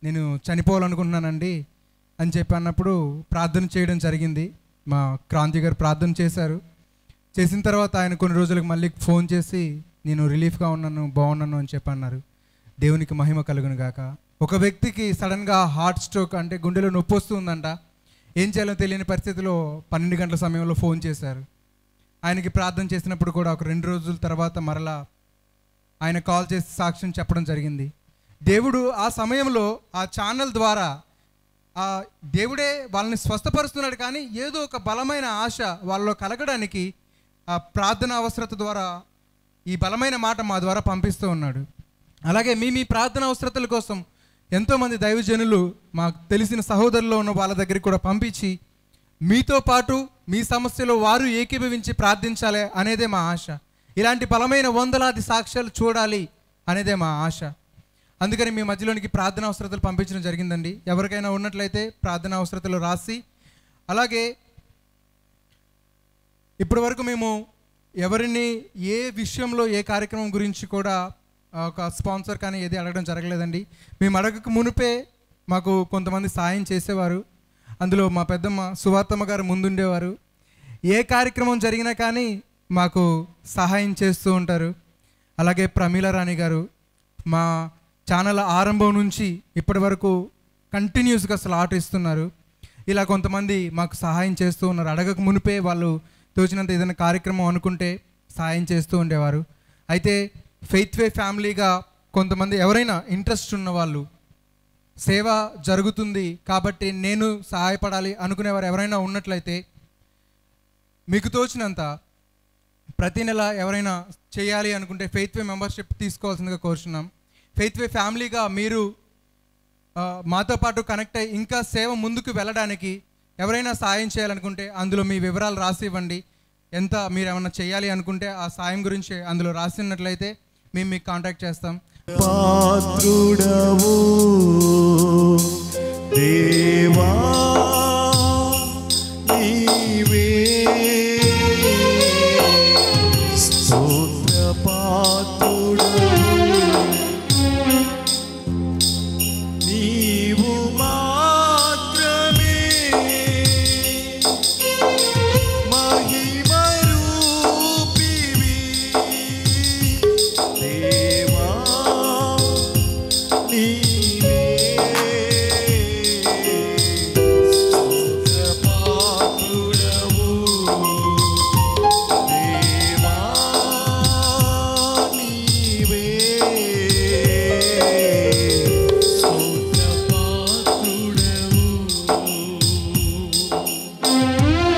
నేను చనిపోవాలనుకుంటున్నానండి అని చెప్పి అన్నప్పుడు ప్రార్థన చేయడం జరిగింది మా క్రాంతి గారు ప్రార్థన చేశారు చేసిన తర్వాత ఆయన కొన్ని రోజులకు మళ్ళీ ఫోన్ చేసి నేను రిలీఫ్గా ఉన్నాను బాగున్నాను అని చెప్పి అన్నారు దేవునికి మహిమ కలుగును గాక ఒక వ్యక్తికి సడన్గా హార్ట్ స్ట్రోక్ అంటే గుండెలో నొప్పి వస్తుందంట ఏం చేయాలో తెలియని పరిస్థితిలో పన్నెండు గంటల సమయంలో ఫోన్ చేశారు ఆయనకి ప్రార్థన చేసినప్పుడు కూడా ఒక రెండు రోజుల తర్వాత మరలా ఆయన కాల్ చేసి సాక్ష్యం చెప్పడం జరిగింది దేవుడు ఆ సమయంలో ఆ ఛానల్ ద్వారా ఆ దేవుడే వాళ్ళని స్వస్థపరుస్తున్నాడు కానీ ఏదో ఒక బలమైన ఆశ వాళ్ళలో కలగడానికి ఆ ప్రార్థన అవసరత ద్వారా ఈ బలమైన మాట మా ద్వారా పంపిస్తూ ఉన్నాడు అలాగే మీ మీ ప్రార్థన అవసరతల కోసం ఎంతోమంది దైవజనులు మాకు తెలిసిన సహోదరుల్లో ఉన్న వాళ్ళ దగ్గరికి కూడా పంపించి మీతో పాటు మీ సమస్యలో వారు ఏకీభవించి ప్రార్థించాలి అనేదే మా ఆశ ఇలాంటి బలమైన వందలాది సాక్ష్యాలు చూడాలి అనేదే మా ఆశ అందుకని మీ మధ్యలోనికి ప్రార్థన అవసరతలు పంపించడం జరిగిందండి ఎవరికైనా ఉన్నట్లయితే ప్రార్థన అవసరతలు రాసి అలాగే ఇప్పటి వరకు మేము ఎవరిని ఏ విషయంలో ఏ కార్యక్రమం గురించి కూడా ఆ, ఒక స్పాన్సర్ కానీ ఏది అడగడం జరగలేదండి మేము అడగక మునిపే మాకు కొంతమంది సాయం చేసేవారు అందులో మా పెద్దమ్మ సువార్తమ్మ గారు ముందుండేవారు ఏ కార్యక్రమం జరిగినా కానీ మాకు సహాయం చేస్తూ ఉంటారు అలాగే ప్రమీల రాణి గారు మా ఛానల్ ఆరంభం నుంచి ఇప్పటి వరకు కంటిన్యూస్గా అసలు ఆట ఇస్తున్నారు ఇలా కొంతమంది మాకు సహాయం చేస్తూ ఉన్నారు అడగక మునిపే వాళ్ళు తోచినంత ఏదైనా కార్యక్రమం అనుకుంటే సహాయం చేస్తూ ఉండేవారు అయితే ఫెయిత్ వే ఫ్యామిలీగా కొంతమంది ఎవరైనా ఇంట్రెస్ట్ ఉన్న వాళ్ళు సేవ జరుగుతుంది కాబట్టి నేను సహాయపడాలి అనుకునేవారు ఎవరైనా ఉన్నట్లయితే మీకు తోచినంత ప్రతి నెల ఎవరైనా చేయాలి అనుకుంటే ఫెయిత్ వే మెంబర్షిప్ తీసుకోవాల్సిందిగా కోరుచున్నాం ఫెయిత్ వే ఫ్యామిలీగా మీరు ఆ, మాతో పాటు కనెక్ట్ అయ్యి ఇంకా సేవ ముందుకు వెళ్ళడానికి ఎవరైనా సాయం చేయాలనుకుంటే అందులో మీ వివరాలు రాసి ఇవ్వండి ఎంత మీరు ఏమైనా చేయాలి అనుకుంటే ఆ సాయం గురించి అందులో రాసినట్లయితే మేము మీకు కాంటాక్ట్ చేస్తాం పాత్రుడవు దేవా నీవే స్తోత్ర పాత్రుడవు నీవు మాత్రమే మహిమరూపివి దేవా నీవే స్తోత్రపాత్రుడవు దేవా నీవే స్తోత్రపాత్రుడవు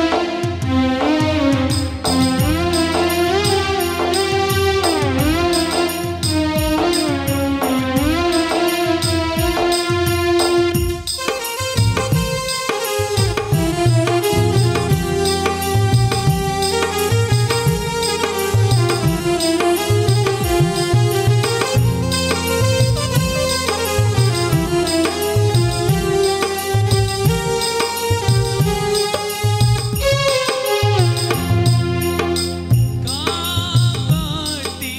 కాబట్టి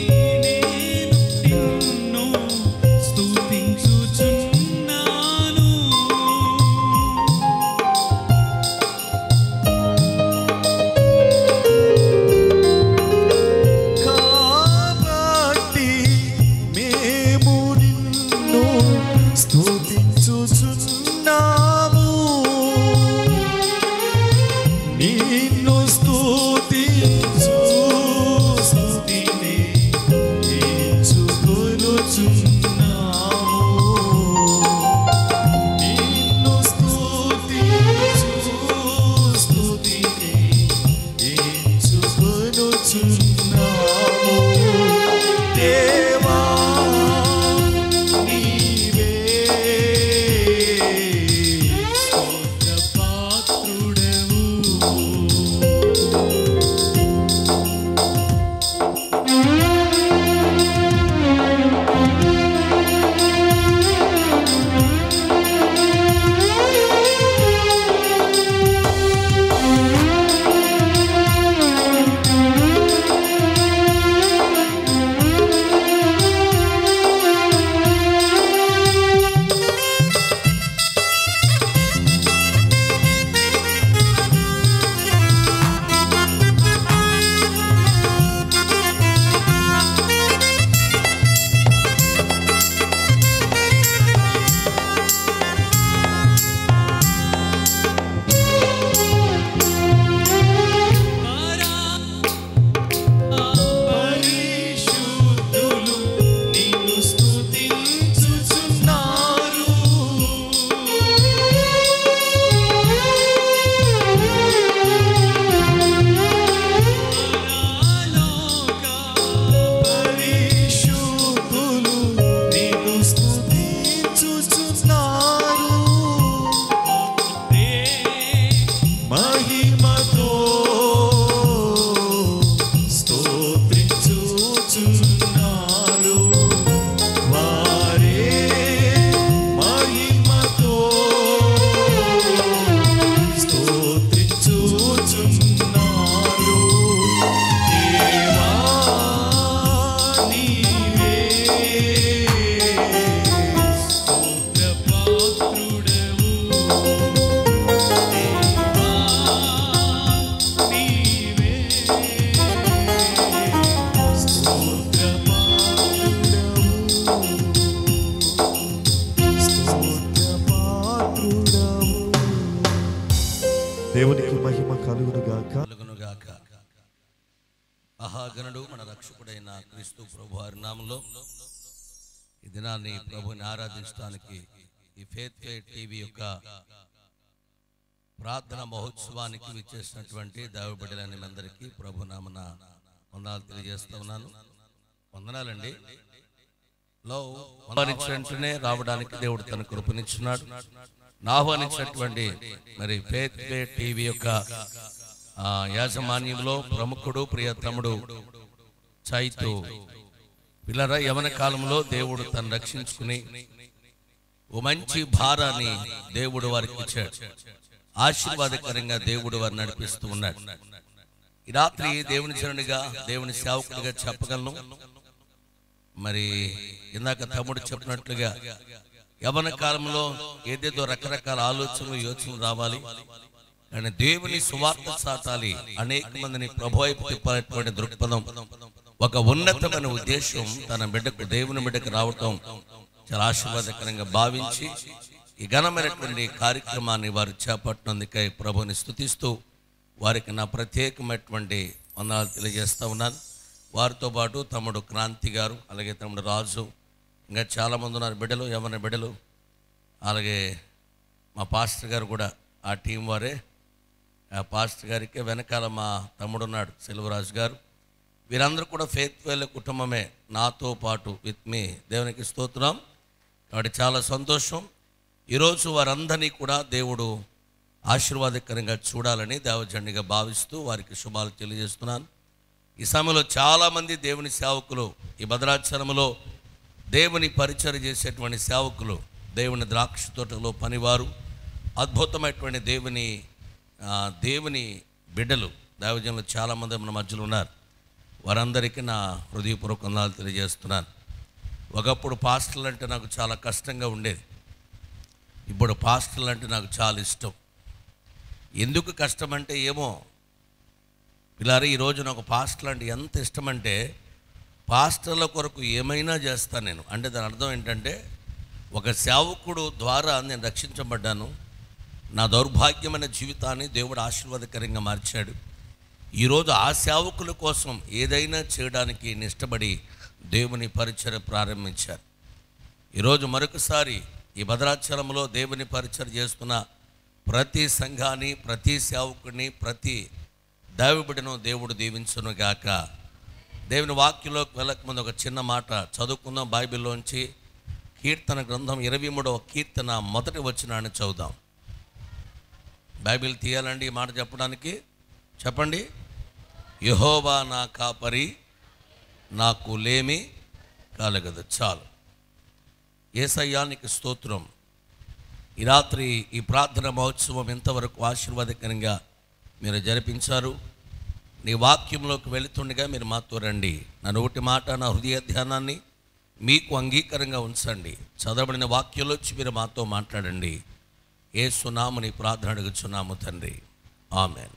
నేను నిన్ను స్తుతించుచున్నాను కాబట్టి మేము నిన్ను స్తుతించుచున్నాము నిన్ను స్తుతించు స్తుతిని ఎంచుకొనుచున్నాము నిన్ను స్తుతించు స్తుతిని ఎంచుకొనుచున్నాము దేవా నీవే దేవునికి మహిమ కలుగును గాక కలుగునుగాక మహాగణుడు మన రక్షకుడైన క్రీస్తు ప్రభు వారి నామంలో ఈ దినాన్ని ప్రభుని ఆరాధించడానికి ఈ ఫేత్ ఫే టీవీ యొక్క ప్రార్థన మహోత్సవానికి విచ్చేసినటువంటి దావిబిడ్డలని అందరికీ ప్రభు నామన వందనాలు తెలియజేస్తా ఉన్నాను వందనాలండి లో ఆహ్వానించినట్టునే రావడానికి దేవుడు తన కృపనిచ్చున్నాడు నా ఆహ్వానించినటువంటి మరి ఫేత్ పే టీవీ యొక్క ఆ, యాజమాన్యంలో ప్రముఖుడు ప్రియతముడు చైతు పిల్లర యవన కాలంలో దేవుడు తను రక్షించుకుని ఓ మంచి భారాన్ని దేవుడు వారికి ఇచ్చాడు ఆశీర్వాదకరంగా దేవుడు వారిని నడిపిస్తూ ఉన్నాడు ఈ రాత్రి దేవుని జనుడిగా దేవుని సేవకుడిగా చెప్పగలను మరి ఇందాక తమ్ముడు చెప్పినట్లుగా యవన కాలంలో ఏదేదో రకరకాల ఆలోచనలు యోచనలు రావాలి కానీ దేవుని సువార్త సాటాలి అనేక మందిని ప్రభు వైపు తిప్పాలనేటువంటి దృక్పథం ఒక ఉన్నతమైన ఉద్దేశం తన బిడ్డకు దేవుని బిడ్డకు రావటం చాలా ఆశీర్వాదకరంగా భావించి ఈ ఘనమైనటువంటి కార్యక్రమాన్ని వారు చేపట్టినందుకై ప్రభుని స్తుతిస్తూ వారికి నా ప్రత్యేకమైనటువంటి వందనాలు తెలియజేస్తా ఉన్నాను వారితో పాటు తమ్ముడు క్రాంతి గారు అలాగే తమ్ముడు రాజు ఇంకా చాలామంది ఉన్నారు బిడ్డలు యవన బిడ్డలు అలాగే మా పాస్టర్ గారు కూడా ఆ టీం వారే ఆ పాస్టర్ గారికి వెనకాల మా తమ్ముడు ఉన్నాడు సెల్వరాజు గారు వీరందరూ కూడా ఫేత్ వేల కుటుంబమే నాతో పాటు విత్ మీ దేవునికి స్తోత్రం కాబట్టి చాలా సంతోషం ఈరోజు వారందరినీ కూడా దేవుడు ఆశీర్వాదకరంగా చూడాలని దేవజండిగా భావిస్తూ వారికి శుభాలు తెలియజేస్తున్నాను ఈ సమయంలో చాలామంది దేవుని సేవకులు ఈ భద్రాచలంలో దేవుని పరిచయం చేసేటువంటి సేవకులు దేవుని ద్రాక్ష తోటలో పనివారు అద్భుతమైనటువంటి దేవుని ఆ, దేవుని బిడ్డలు దైవజనులు చాలామంది మన మధ్యలో ఉన్నారు వారందరికీ నా హృదయపూర్వక వందనాలు తెలియజేస్తున్నాను ఒకప్పుడు పాస్టర్లు అంటే నాకు చాలా కష్టంగా ఉండేది ఇప్పుడు పాస్టర్లు అంటే నాకు చాలా ఇష్టం ఎందుకు కష్టం అంటే ఏమో పిల్లారి ఈరోజు నాకు పాస్టర్లు అంటే ఎంత ఇష్టం అంటే పాస్టర్ల కొరకు ఏమైనా చేస్తాను నేను అంటే దాని అర్థం ఏంటంటే ఒక సేవకుడు ద్వారా నేను రక్షించబడ్డాను నా దౌర్భాగ్యమైన జీవితాన్ని దేవుడు ఆశీర్వాదకరంగా మార్చాడు ఈరోజు ఆ సేవకుల కోసం ఏదైనా చేయడానికి నేను ఇష్టపడి దేవుని పరిచయం ప్రారంభించారు ఈరోజు మరొకసారి ఈ భద్రాచలంలో దేవుని పరిచయం చేస్తున్న ప్రతి సంఘాన్ని ప్రతి సేవకుడిని ప్రతి దైవబిడను దేవుడు దీవించును గాక దేవుని వాక్యంలోకి వెళ్ళక ముందు ఒక చిన్న మాట చదువుకుందాం బైబిల్లోంచి కీర్తన గ్రంథం ఇరవై మూడవ కీర్తన మొదటి వచ్చినాన్ని చదువుదాం బైబిల్ తీయాలండి ఈ మాట చెప్పడానికి చెప్పండి యహోవా నా కాపరి నాకు లేమి కలగదు చాలు ఏసయ్యానికి స్తోత్రం ఈ రాత్రి ఈ ప్రార్థన మహోత్సవం ఎంతవరకు ఆశీర్వాదకరంగా మీరు జరిపించారు నీ వాక్యంలోకి వెళుతుండగా మీరు మాతో రండి నా నోటి మాట నా హృదయ ధ్యానాన్ని మీకు అంగీకారంగా ఉంచండి చదవబడిన వాక్యంలోంచి మీరు మాతో మాట్లాడండి ఏ సునామని ప్రార్థన అడుగుచున్నాము తండ్రి ఆమెన్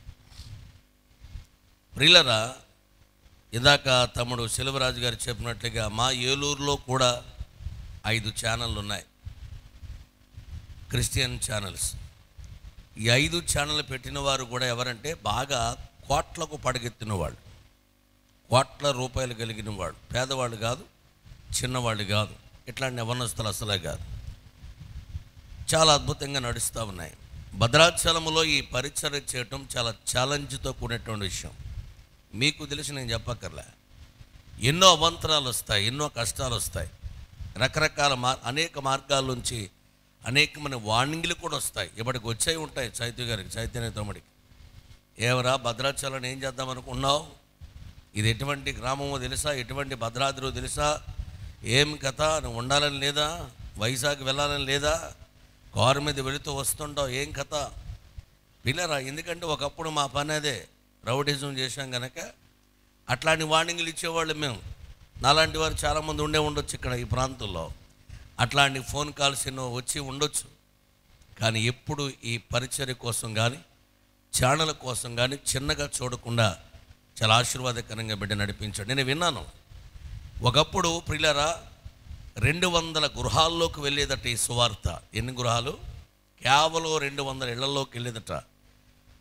ప్రిలరా ఇందాక తమ్ముడు శిలవరాజు గారు చెప్పినట్లుగా మా ఏలూరులో కూడా ఐదు ఛానళ్ళు ఉన్నాయి క్రిస్టియన్ ఛానల్స్ ఈ ఐదు ఛానళ్ళు పెట్టిన వారు కూడా ఎవరంటే బాగా కోట్లకు పడగెత్తిన వాళ్ళు కోట్ల రూపాయలు కలిగిన వాడు పేదవాళ్ళు కాదు చిన్నవాళ్ళు కాదు ఇట్లాంటి యవనస్తులు అసలే కాదు చాలా అద్భుతంగా నడుస్తూ ఉన్నాయి భద్రాచలంలో ఈ పరిచయం చేయటం చాలా ఛాలెంజ్తో కూడినటువంటి విషయం మీకు తెలిసి నేను చెప్పక్కర్లే ఎన్నో అవంతరాలు వస్తాయి ఎన్నో కష్టాలు వస్తాయి రకరకాల మార్ అనేక మార్గాల నుంచి అనేకమైన వార్నింగ్లు కూడా వస్తాయి ఇప్పటికి వచ్చాయి ఉంటాయి చైతన్య గారికి చైతన్య తమ్ముడికి ఏమరా భద్రాచలం ఏం చేద్దాం అనుకున్నావు ఇది ఎటువంటి గ్రామమో తెలుసా ఎటువంటి భద్రాద్రో తెలుసా ఏం కథ నువ్వు ఉండాలని లేదా వైజాగ్ వెళ్ళాలని లేదా కారు మీద వెళుతూ వస్తుంటావు ఏం కథ పిల్లరా ఎందుకంటే ఒకప్పుడు మా పని అదే రౌడిజం చేశాం కనుక అట్లాంటి వార్నింగ్లు ఇచ్చేవాళ్ళు మేము నాలాంటి వారు చాలామంది ఉండే ఉండొచ్చు ఇక్కడ ఈ ప్రాంతంలో అట్లాంటి ఫోన్ కాల్స్ ఎన్నో వచ్చి ఉండొచ్చు కానీ ఎప్పుడు ఈ పరిచర్య కోసం కానీ ఛానల్ కోసం కానీ చిన్నగా చూడకుండా చాలా ఆశీర్వాదకరంగా బిడ్డ నడిపించాడు నేను విన్నాను ఒకప్పుడు ప్రియులరా రెండు వందల గృహాల్లోకి వెళ్ళేదట ఈ సువార్త ఎన్ని గృహాలు కేవలం రెండు వందల ఇళ్లలోకి వెళ్ళేదట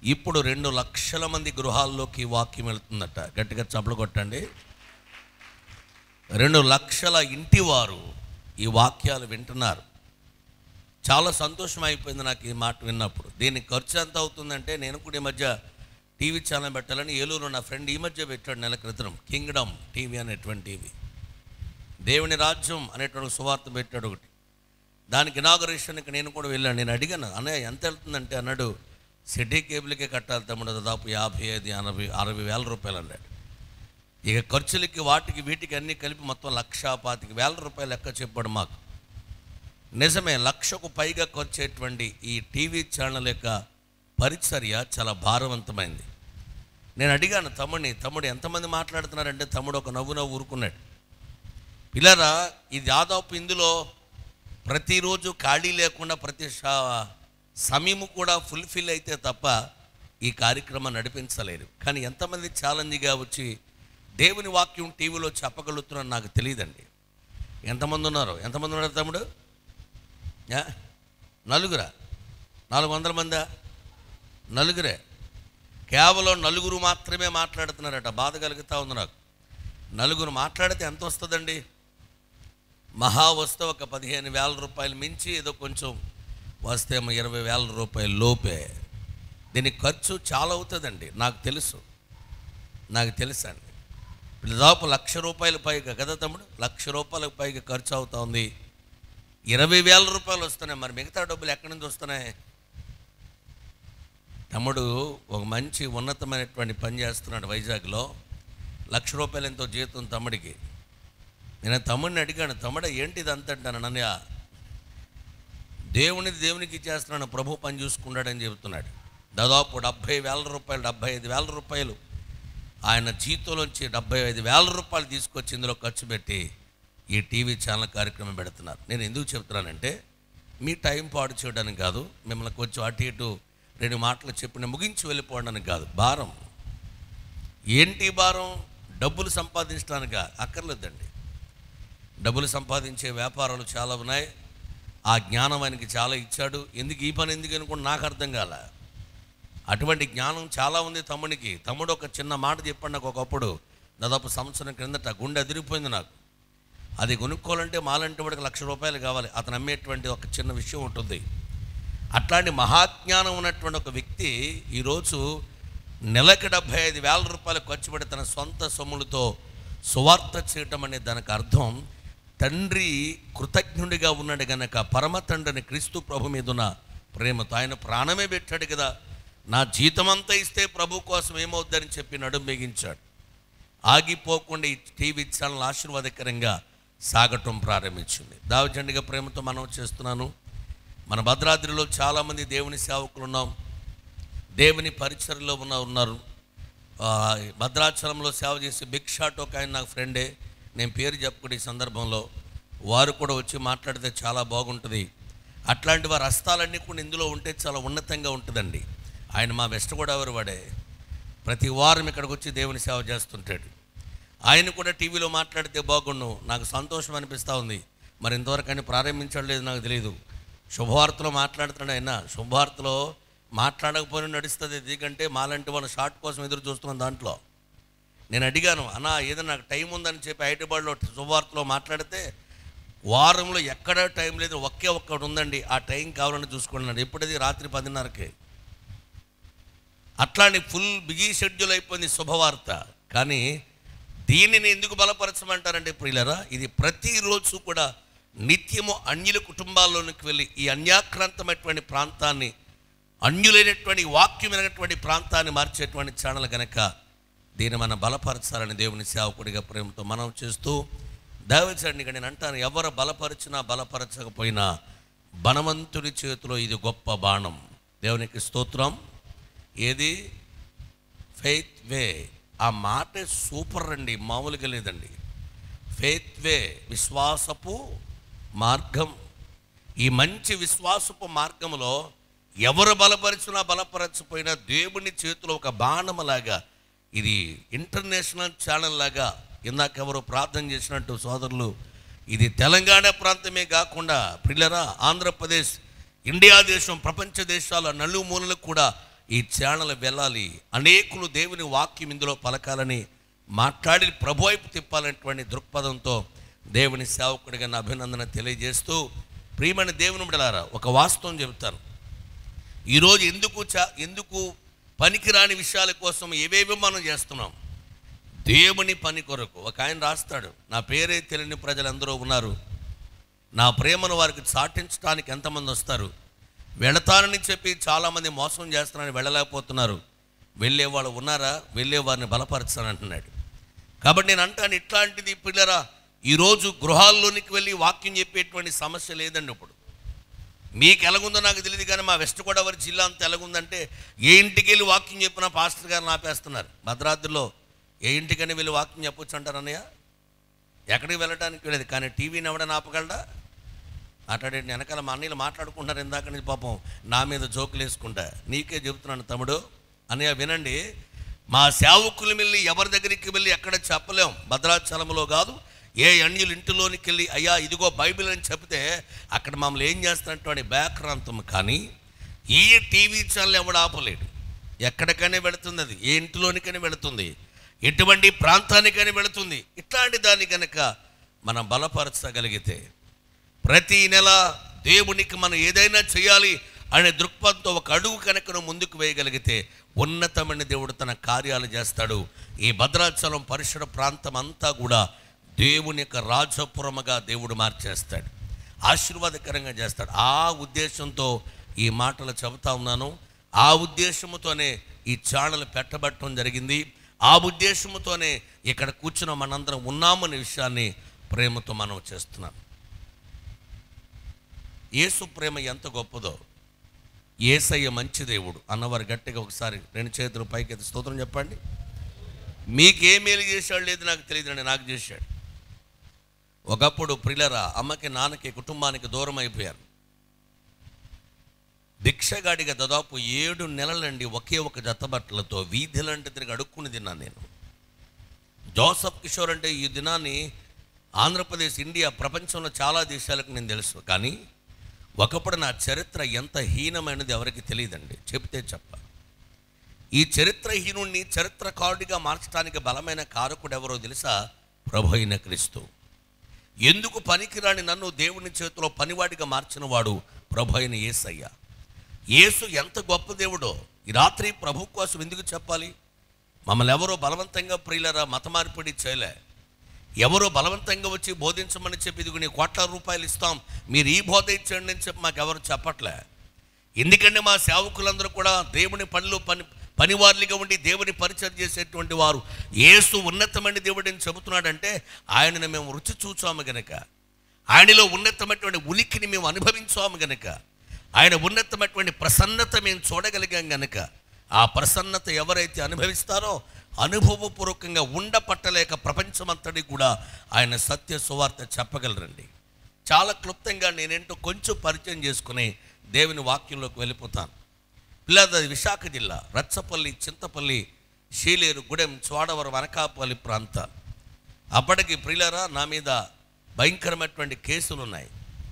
ఇప్పుడు రెండు లక్షల మంది గృహాల్లోకి ఈ వాక్యం వెళుతుందట గట్టిగా చప్పలు కొట్టండి రెండు లక్షల ఇంటి వారు ఈ వాక్యాలు వింటున్నారు చాలా సంతోషం అయిపోయింది నాకు ఈ మాట విన్నప్పుడు దీనికి ఖర్చు ఎంత అవుతుందంటే నేను కూడా ఈ మధ్య టీవీ ఛానల్ పెట్టాలని ఏలూరు నా ఫ్రెండ్ ఈ మధ్య పెట్టాడు నెల క్రితం కింగ్డమ్ టీవీ అనేటువంటి టీవీ దేవుని రాజ్యం అనేటువంటి సువార్త పెట్టాడు ఒకటి దానికి ఇనాగరేషన్కి నేను కూడా వెళ్ళాను నేను అడిగాను అన్నయ్య ఎంత వెళ్తుందంటే అన్నాడు సిటీ కేబుల్కే కట్టాలి తమ్ముడు దాదాపు యాభై ఐదు ఎనభై అరవై వేల రూపాయలు అన్నాడు ఇక ఖర్చులకి వాటికి వీటికి అన్నీ కలిపి మొత్తం లక్ష పాతిక వేల రూపాయలు లెక్క చెప్పాడు మాకు నిజమే లక్షకు పైగా ఖర్చేటువంటి ఈ టీవీ ఛానల్ యొక్క పరిచర్య చాలా భారవంతమైంది నేను అడిగాను తమ్ముడిని తమ్ముడు ఎంతమంది మాట్లాడుతున్నారంటే తమ్ముడు ఒక నవ్వు నవ్వు ఊరుకున్నాడు పిల్లరా ఇది దాదాపు ఇందులో ప్రతిరోజు ఖాళీ లేకుండా ప్రతి షా- సమయము కూడా ఫుల్ఫిల్ అయితే తప్ప ఈ కార్యక్రమం నడిపించలేరు కానీ ఎంతమంది ఛాలెంజ్గా వచ్చి దేవుని వాక్యం టీవీలో చెప్పగలుగుతున్నారో నాకు తెలియదండి ఎంతమంది ఉన్నారు ఎంతమంది ఉన్నారు తమ్ముడు యా? నలుగురా నాలుగు వందల మందా నలుగురే కేవలం నలుగురు మాత్రమే మాట్లాడుతున్నారట బాధ కలుగుతూ ఉంది నాకు నలుగురు మాట్లాడితే ఎంత వస్తుందండి మహా వస్తే ఒక పదిహేను వేల రూపాయలు మించి ఏదో కొంచెం వస్తే ఏమో ఇరవై వేల రూపాయల లోపే దీనికి ఖర్చు చాలా అవుతుందండి నాకు తెలుసు నాకు తెలుసు అండి దాదాపు లక్ష రూపాయల పైగా కదా తమ్ముడు లక్ష రూపాయలకు పైగా ఖర్చు అవుతా ఉంది ఇరవై వేల రూపాయలు వస్తున్నాయి మరి మిగతా డబ్బులు ఎక్కడి నుంచి వస్తున్నాయి తమ్ముడు ఒక మంచి ఉన్నతమైనటువంటి పని చేస్తున్నాడు వైజాగ్లో లక్ష రూపాయలు ఎంతో జీతం తమ్ముడికి నేను ఆ తమ్ముడిని అడిగాను తమ్ముడు ఏంటిది అంత అంటాను నన్ను దేవునిది దేవునికి ఇచ్చేస్తున్నాను ప్రభు పని చూసుకున్నాడని చెబుతున్నాడు దాదాపు డెబ్భై వేల రూపాయలు డెబ్భై ఐదు వేల రూపాయలు ఆయన జీతంలోంచి డెబ్బై ఐదు వేల రూపాయలు తీసుకొచ్చి ఇందులో ఖర్చు పెట్టి ఈ టీవీ ఛానల్ కార్యక్రమం పెడుతున్నారు నేను ఎందుకు చెప్తున్నానంటే మీ టైం పాడు చేయడానికి కాదు మిమ్మల్ని కొంచెం అటు ఇటు రెండు మాటలు చెప్పిన ముగించి వెళ్ళిపోవడానికి కాదు భారం ఏంటి భారం డబ్బులు సంపాదించడానికి అక్కర్లేదండి డబ్బులు సంపాదించే వ్యాపారాలు చాలా ఉన్నాయి ఆ జ్ఞానం ఆయనకి చాలా ఇచ్చాడు ఎందుకు ఈ పని ఎందుకు అనుకుంటే నాకు అర్థం కాల అటువంటి జ్ఞానం చాలా ఉంది తమ్మునికి తమ్ముడు ఒక చిన్న మాట చెప్పండి నాకు ఒకప్పుడు దాదాపు సంవత్సరం క్రిందట గుండె అదిరిపోయింది నాకు అది కొనుక్కోవాలంటే మాలంటి వాడికి లక్ష రూపాయలు కావాలి అతను అమ్మేటువంటి ఒక చిన్న విషయం ఉంటుంది అట్లాంటి మహాజ్ఞానం ఉన్నటువంటి ఒక వ్యక్తి ఈరోజు నెలకి డెబ్భై ఐదు వేల రూపాయలు ఖర్చు పెట్టి తన సొంత సొమ్ములతో సువార్త చేయటం అనే దానికి అర్థం తండ్రి కృతజ్ఞుడిగా ఉన్నాడు గనక పరమ తండ్రిని క్రీస్తు ప్రభు మీద ఉన్న ప్రేమతో ఆయన ప్రాణమే పెట్టాడు కదా నా జీతమంతా ఇస్తే ప్రభు కోసం ఏమవుద్దని చెప్పి నడుం బిగించాడు ఆగిపోకుండా ఈ టీవీ ఛానల్ ఆశీర్వాదకరంగా సాగటం ప్రారంభించింది దావచండిగా ప్రేమతో మనం చేస్తున్నాను మన భద్రాద్రిలో చాలామంది దేవుని సేవకులు ఉన్నాం దేవుని పరిచయలో ఉన్న ఉన్నారు ఆ, భద్రాచలంలో సేవ చేసి బిగ్ షాట్ ఒక ఆయన నాకు ఫ్రెండే నేను పేరు చెప్పుకునే ఈ సందర్భంలో వారు కూడా వచ్చి మాట్లాడితే చాలా బాగుంటుంది అట్లాంటి వారి హస్తాలన్నీ కూడా ఇందులో ఉంటే చాలా ఉన్నతంగా ఉంటుందండి ఆయన మా వెస్ట్ గోదావరి వాడే ప్రతి వారం ఇక్కడికి వచ్చి దేవుని సేవ చేస్తుంటాడు ఆయన కూడా టీవీలో మాట్లాడితే బాగుండు నాకు సంతోషం అనిపిస్తూ ఉంది మరి ఇంతవరకు ఆయన ప్రారంభించడం లేదు నాకు తెలియదు శుభవార్తలో మాట్లాడుతున్నాడు ఆయన శుభవార్తలో మాట్లాడకపోయినా నడుస్తుంది ఎందుకంటే మాలాంటి వాళ్ళ షార్ట్ కోసం ఎదురు చూస్తున్నాం దాంట్లో నేను అడిగాను అన్న ఏదో నాకు టైం ఉందని చెప్పి హైదరాబాద్లో శుభవార్తలో మాట్లాడితే వారంలో ఎక్కడ టైం లేదు ఒకే ఒక్కటి ఉందండి ఆ టైం కావాలని చూసుకున్నాడు ఎప్పుడది రాత్రి పదిన్నరకే అట్లాంటి ఫుల్ బిజీ షెడ్యూల్ అయిపోయింది శుభవార్త కానీ దీనిని ఎందుకు బలపరచమంటారంటే ప్రియులరా ఇది ప్రతిరోజు కూడా నిత్యము అన్యుల కుటుంబాల్లోనికి వెళ్ళి ఈ అన్యాక్రాంతమైనటువంటి ప్రాంతాన్ని అన్యులైనటువంటి వాక్యమైనటువంటి ప్రాంతాన్ని మార్చేటువంటి ఛానల్ గనక దీన్ని మనం బలపరచాలని దేవుని సేవకుడిగా ప్రేమతో మనం చేస్తూ దైవచండిగా నేను అంటాను ఎవరు బలపరిచినా బలపరచకపోయినా బలవంతుడి చేతిలో ఇది గొప్ప బాణం దేవునికి స్తోత్రం ఏది ఫెయిత్ వే ఆ మాట సూపర్ అండి మామూలుగా లేదండి ఫెయిత్ వే విశ్వాసపు మార్గం ఈ మంచి విశ్వాసపు మార్గంలో ఎవరు బలపరిచినా బలపరచపోయినా దేవుని చేతిలో ఒక బాణములాగా ఇది ఇంటర్నేషనల్ ఛానల్ లాగా ఇందాక ఎవరు ప్రార్థన చేసినట్టు సోదరులు ఇది తెలంగాణ ప్రాంతమే కాకుండా పిల్లరా ఆంధ్రప్రదేశ్ ఇండియా దేశం ప్రపంచ దేశాల నలుమూలలకు కూడా ఈ ఛానల్ వెళ్ళాలి అనేకులు దేవుని వాక్యం ఇందులో పలకాలని మాట్లాడి ప్రభు వైపు తిప్పాలనేటువంటి దృక్పథంతో దేవుని సేవకుడిగా నా అభినందన తెలియజేస్తూ ప్రియమైన దేవుని బిడలారా ఒక వాస్తవం చెబుతాను ఈరోజు ఎందుకు చా ఎందుకు పనికిరాని విషయాల కోసం ఏవేవో మనం చేస్తున్నాం దేవుని పని కొరకు ఒక ఆయన రాస్తాడు నా పేరే తెలియని ప్రజలందరూ ఉన్నారు నా ప్రేమను వారికి చాటించడానికి ఎంతమంది వస్తారు వెళతానని చెప్పి చాలామంది మోసం చేస్తున్నారని వెళ్ళలేకపోతున్నారు వెళ్ళే వాళ్ళు ఉన్నారా వెళ్ళే వారిని బలపరచానంటున్నాడు కాబట్టి నేను అంటాను ఇట్లాంటిది పిల్లరా ఈరోజు గృహాల్లోనికి వెళ్ళి వాక్యం చెప్పేటువంటి సమస్య లేదండి ఇప్పుడు మీకు ఎలాగుందో నాకు తెలియదు కానీ మా వెస్ట్ గోదావరి జిల్లా అంతా ఎలాగుందంటే ఏ ఇంటికి వెళ్ళి వాక్యం చెప్పినా పాస్టర్ గారిని ఆపేస్తున్నారు భద్రాద్రిలో ఏ ఇంటికని వెళ్ళి వాక్యం చెప్పొచ్చు అంటారు అన్నయ్య ఎక్కడికి వెళ్ళడానికి వెళ్ళేది కానీ టీవీని ఎవడని ఆపగలడా మాట్లాడే వెనకాల మా అన్నయ్యలు మాట్లాడుకుంటున్నారు ఇందాక నుంచి పాపం నా మీద జోకులు వేసుకుంటా నీకే చెబుతున్నాను తమ్ముడు అన్నయ్య వినండి మా సేవకులు వెళ్ళి ఎవరి దగ్గరికి వెళ్ళి ఎక్కడ చెప్పలేం భద్రాచలంలో కాదు ఏ అన్యులు ఇంటిలోనికి వెళ్ళి అయ్యా ఇదిగో బైబిల్ అని చెప్తే అక్కడ మమ్మల్ని ఏం చేస్తున్నటువంటి బ్యాక్రాంతం కానీ ఈ టీవీ ఛానల్ ఎవడు ఆపలేడు ఎక్కడికైనా వెళుతుంది అది ఏ ఇంటిలోనికైనా వెళుతుంది ఎటువంటి ప్రాంతానికైనా వెళుతుంది ఇట్లాంటి దాన్ని కనుక మనం బలపరచగలిగితే ప్రతి నెల దేవునికి మనం ఏదైనా చేయాలి అనే దృక్పథంతో ఒక అడుగు కనుక నువ్వు ముందుకు వేయగలిగితే ఉన్నతమైన దేవుడు తన కార్యాలు చేస్తాడు ఈ భద్రాచలం పరిసర ప్రాంతం అంతా కూడా దేవుని యొక్క రాజపురముగా దేవుడు మార్చేస్తాడు ఆశీర్వాదకరంగా చేస్తాడు ఆ ఉద్దేశంతో ఈ మాటలు చెబుతా ఉన్నాను ఆ ఉద్దేశముతోనే ఈ ఛానల్ పెట్టబట్టడం జరిగింది ఆ ఉద్దేశముతోనే ఇక్కడ కూర్చున్న మనందరం ఉన్నామనే విషయాన్ని ప్రేమతో మనం చేస్తున్నాం యేసు ప్రేమ ఎంత గొప్పదో ఏసయ్య మంచి దేవుడు అన్నవారు గట్టిగా ఒకసారి రెండు చేతులు పైకి ఎత్తి స్తోత్రం చెప్పండి మీకే మేలు చేశాడు లేదు నాకు తెలియదండి నాకు చేశాడు ఒకప్పుడు ప్రిలరా అమ్మకి నాన్నకి కుటుంబానికి దూరం అయిపోయారు భిక్షగాడిగా దాదాపు ఏడు నెలలండి ఒకే ఒక జత బట్టలతో వీధిలంటే తిరిగి అడుక్కుని తిన్నాను నేను జోసఫ్ కిషోర్ అంటే ఈ దినాన్ని ఆంధ్రప్రదేశ్ ఇండియా ప్రపంచంలో చాలా దేశాలకు నేను తెలుసు కానీ ఒకప్పుడు నా చరిత్ర ఎంత హీనమైనది ఎవరికి తెలియదండి చెప్తే చెప్ప ఈ చరిత్రహీనుణ్ణి చరిత్రకారుడిగా మార్చడానికి బలమైన కారకుడు ఎవరో తెలుసా ప్రభు అయిన క్రీస్తు ఎందుకు పనికిరాని నన్ను దేవుని చేతిలో పనివాడిగా మార్చిన వాడు ప్రభు అయిన యేసయ్య యేసు ఎంత గొప్ప దేవుడో ఈ రాత్రి ప్రభు కోసం ఎందుకు చెప్పాలి మమ్మల్ని ఎవరో బలవంతంగా ప్రియులరా మత మార్పిడి చేయలే ఎవరో బలవంతంగా వచ్చి బోధించమని చెప్పి ఇదిగో నీ కోట్ల రూపాయలు ఇస్తాం మీరు ఈ బోధ ఇచ్చండి అని చెప్పి మాకు ఎవరు చెప్పట్లే ఎందుకంటే మా సేవకులందరూ కూడా దేవుని పనిలో పని పనివారులుగా ఉండి దేవుని పరిచయం చేసేటువంటి వారు ఏసు ఉన్నతమైన దేవుడని చెబుతున్నాడంటే ఆయనను మేము రుచి చూచాము గనక ఆయనలో ఉన్నతమైనటువంటి ఉనికిని మేము అనుభవించాము గనక ఆయన ఉన్నతమైనటువంటి ప్రసన్నత మేము చూడగలిగాం గనక ఆ ప్రసన్నత ఎవరైతే అనుభవిస్తారో అనుభవపూర్వకంగా ఉండపట్టలేక ప్రపంచమంతటి కూడా ఆయన సత్య సువార్త చెప్పగలరండి చాలా క్లుప్తంగా నేనేంటో కొంచెం పరిచయం చేసుకుని దేవుని వాక్యంలోకి వెళ్ళిపోతాను పిల్లది విశాఖ జిల్లా రచ్చపల్లి చింతపల్లి షీలేరు గుడెం చోడవరం అనకాపల్లి ప్రాంతాలు అప్పటికి ప్రియులరా నా మీద భయంకరమైనటువంటి కేసులు ఉన్నాయి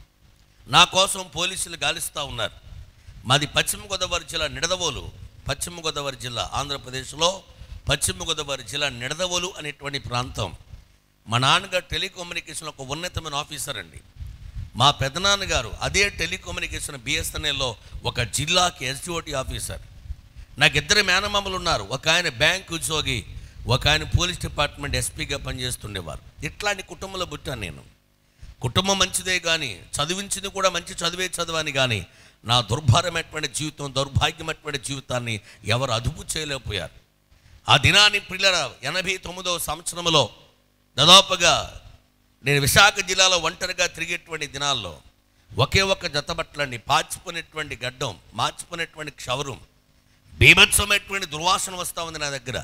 నా కోసం పోలీసులు గాలిస్తూ ఉన్నారు మాది పశ్చిమ గోదావరి జిల్లా నిడదవోలు పశ్చిమ గోదావరి జిల్లా ఆంధ్రప్రదేశ్లో పశ్చిమ గోదావరి జిల్లా నిడదవోలు అనేటువంటి ప్రాంతం మా నాన్నగారు టెలికమ్యూనికేషన్ ఒక ఉన్నతమైన ఆఫీసర్ అండి మా పెదనాన్నగారు అదే టెలికమ్యూనికేషన్ బిఎస్ఎన్ఎల్లో ఒక జిల్లాకి ఎస్డిఓటి ఆఫీసర్ నాకు ఇద్దరు మేనమామలు ఉన్నారు ఒక ఆయన బ్యాంక్ ఉద్యోగి ఒక ఆయన పోలీస్ డిపార్ట్మెంట్ ఎస్పీగా పనిచేస్తుండేవారు ఇట్లాంటి కుటుంబంలో పుట్టాను నేను కుటుంబం మంచిదే కానీ చదివించింది కూడా మంచి చదివే చదవని కానీ నా దుర్భరమైనటువంటి జీవితం దౌర్భాగ్యమైనటువంటి జీవితాన్ని ఎవరు అదుపు చేయలేకపోయారు ఆ దినాన్ని పిల్లల ఎనభై తొమ్మిదవ సంవత్సరంలో దాదాపుగా నేను విశాఖ జిల్లాలో ఒంటరిగా తిరిగేటువంటి దినాల్లో ఒకే ఒక్క జతబట్టలండి పాచిపోయినటువంటి గడ్డం మార్చిపోయినటువంటి క్షవరం బీభత్సమైనటువంటి దుర్వాసన వస్తూ ఉంది నా దగ్గర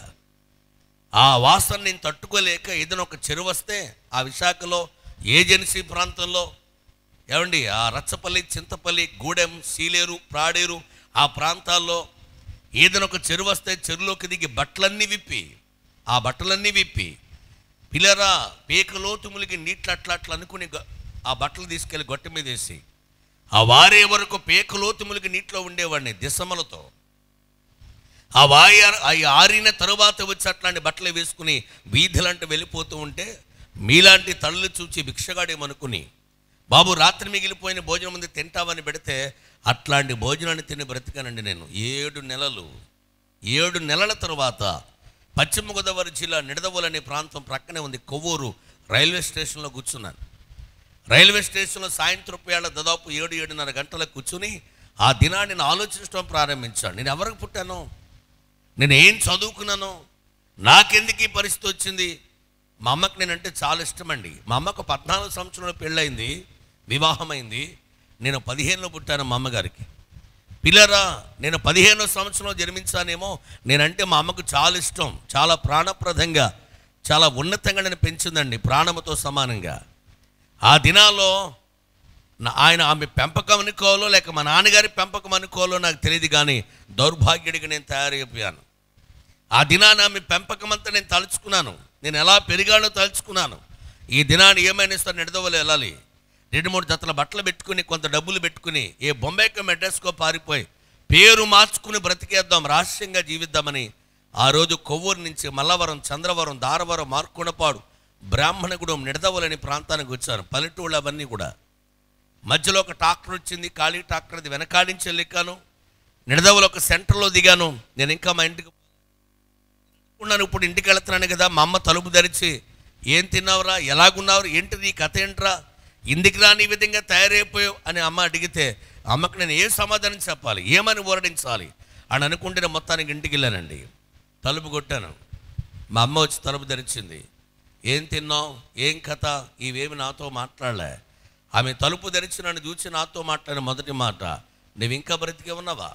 ఆ వాసన నేను తట్టుకోలేక ఏదైనా ఒక చెరువు వస్తే ఆ విశాఖలో ఏజెన్సీ ప్రాంతంలో ఏమండి ఆ రచ్చపల్లి చింతపల్లి గూడెం సీలేరు ప్రాడేరు ఆ ప్రాంతాల్లో ఏదైనా ఒక చెరువు వస్తే చెరువులోకి దిగి బట్టలన్నీ విప్పి ఆ బట్టలన్నీ విప్పి పిల్లరా పీకలోతు ములిగి నీట్లు అట్లా అట్లా అనుకుని గ- ఆ బట్టలు తీసుకెళ్ళి గొట్టె మీద వేసి ఆ వారే వరకు పీకలోతు ములిగి నీటిలో ఉండేవాడిని దిశమలతో ఆ వాయి అవి ఆరిన తరువాత వచ్చి అట్లాంటి బట్టలు వేసుకుని వీధులంటే వెళ్ళిపోతూ ఉంటే మీలాంటి తల్లులు చూచి భిక్షగాడేమనుకుని బాబు రాత్రి మిగిలిపోయిన భోజనం ముందు తింటామని పెడితే అట్లాంటి భోజనాన్ని తిని బ్రతికానండి నేను ఏడు నెలలు ఏడు నెలల తరువాత పశ్చిమ గోదావరి జిల్లా నిడదవోలు అనే ప్రాంతం ప్రక్కనే ఉంది కొవ్వూరు రైల్వే స్టేషన్లో కూర్చున్నాను రైల్వే స్టేషన్లో సాయంత్రం వేళ దాదాపు ఏడు ఏడున్నర గంటలకు కూర్చుని ఆ దినాన్ని నేను ఆలోచించడం ప్రారంభించాను నేను ఎవరికి పుట్టాను నేను ఏం చదువుకున్నాను నాకెందుకు ఈ పరిస్థితి వచ్చింది మా అమ్మకి నేనంటే చాలా ఇష్టమండి మా అమ్మకు పద్నాలుగు సంవత్సరంలో పెళ్ళయింది వివాహమైంది నేను పదిహేనులో పుట్టాను మా అమ్మగారికి పిల్లరా నేను పదిహేనో సంవత్సరంలో జన్మించానేమో నేనంటే మా అమ్మకు చాలా ఇష్టం చాలా ప్రాణప్రదంగా చాలా ఉన్నతంగా నేను పెంచిందండి ప్రాణముతో సమానంగా ఆ దినాల్లో నా- ఆయన ఆమె పెంపకం అనుకోవాలో లేక మా నాన్నగారి పెంపకం అనుకోవాలో నాకు తెలియదు కానీ దౌర్భాగ్యుడిగా నేను తయారైపోయాను ఆ దినాన ఆమె పెంపకం అంతా నేను తలుచుకున్నాను నేను ఎలా పెరిగానో తలుచుకున్నాను ఈ దినాన్ని ఏమైనా సరే నిడదవలు వెళ్ళాలి రెండు మూడు జతల బట్టలు పెట్టుకుని కొంత డబ్బులు పెట్టుకుని ఏ బొంబాయికో మెడ్రస్కో పారిపోయి పేరు మార్చుకుని బ్రతికేద్దాం రహస్యంగా జీవిద్దామని ఆ రోజు కొవ్వూరు నుంచి మల్లవరం చంద్రవరం దారవరం మార్కొండపాడు బ్రాహ్మణగూడెం నిడదవలని ప్రాంతానికి వచ్చాను పల్లెటూళ్ళు అవన్నీ కూడా మధ్యలో ఒక ట్రాక్టర్ వచ్చింది ఖాళీ ట్రాక్టర్ అది వెనకాడించి వెళ్ళికాను నిడదవలో ఒక సెంటర్లో దిగాను నేను ఇంకా మా ఇంటికి ఉన్నాను ఇప్పుడు ఇంటికి వెళ్తున్నాను కదా మా అమ్మ తలుపు ధరించి ఏం తిన్నావురా ఎలాగున్నావు ఏంటి నీ కథ ఏంట్రా ఇందుకు రాని ఈ విధంగా తయారైపోయావు అని అమ్మ అడిగితే అమ్మకు నేను ఏ సమాధానం చెప్పాలి ఏమని ఊరడించాలి అని అనుకుంటే నేను మొత్తానికి ఇంటికి వెళ్ళానండి తలుపు కొట్టాను మా అమ్మ వచ్చి తలుపు ధరించింది ఏం తిన్నావు ఏం కథ ఇవేమి నాతో మాట్లాడలే ఆమె తలుపు ధరించి నన్ను చూసి నాతో మాట్లాడిన మొదటి మాట నువ్వు ఇంకా బ్రతికే ఉన్నావా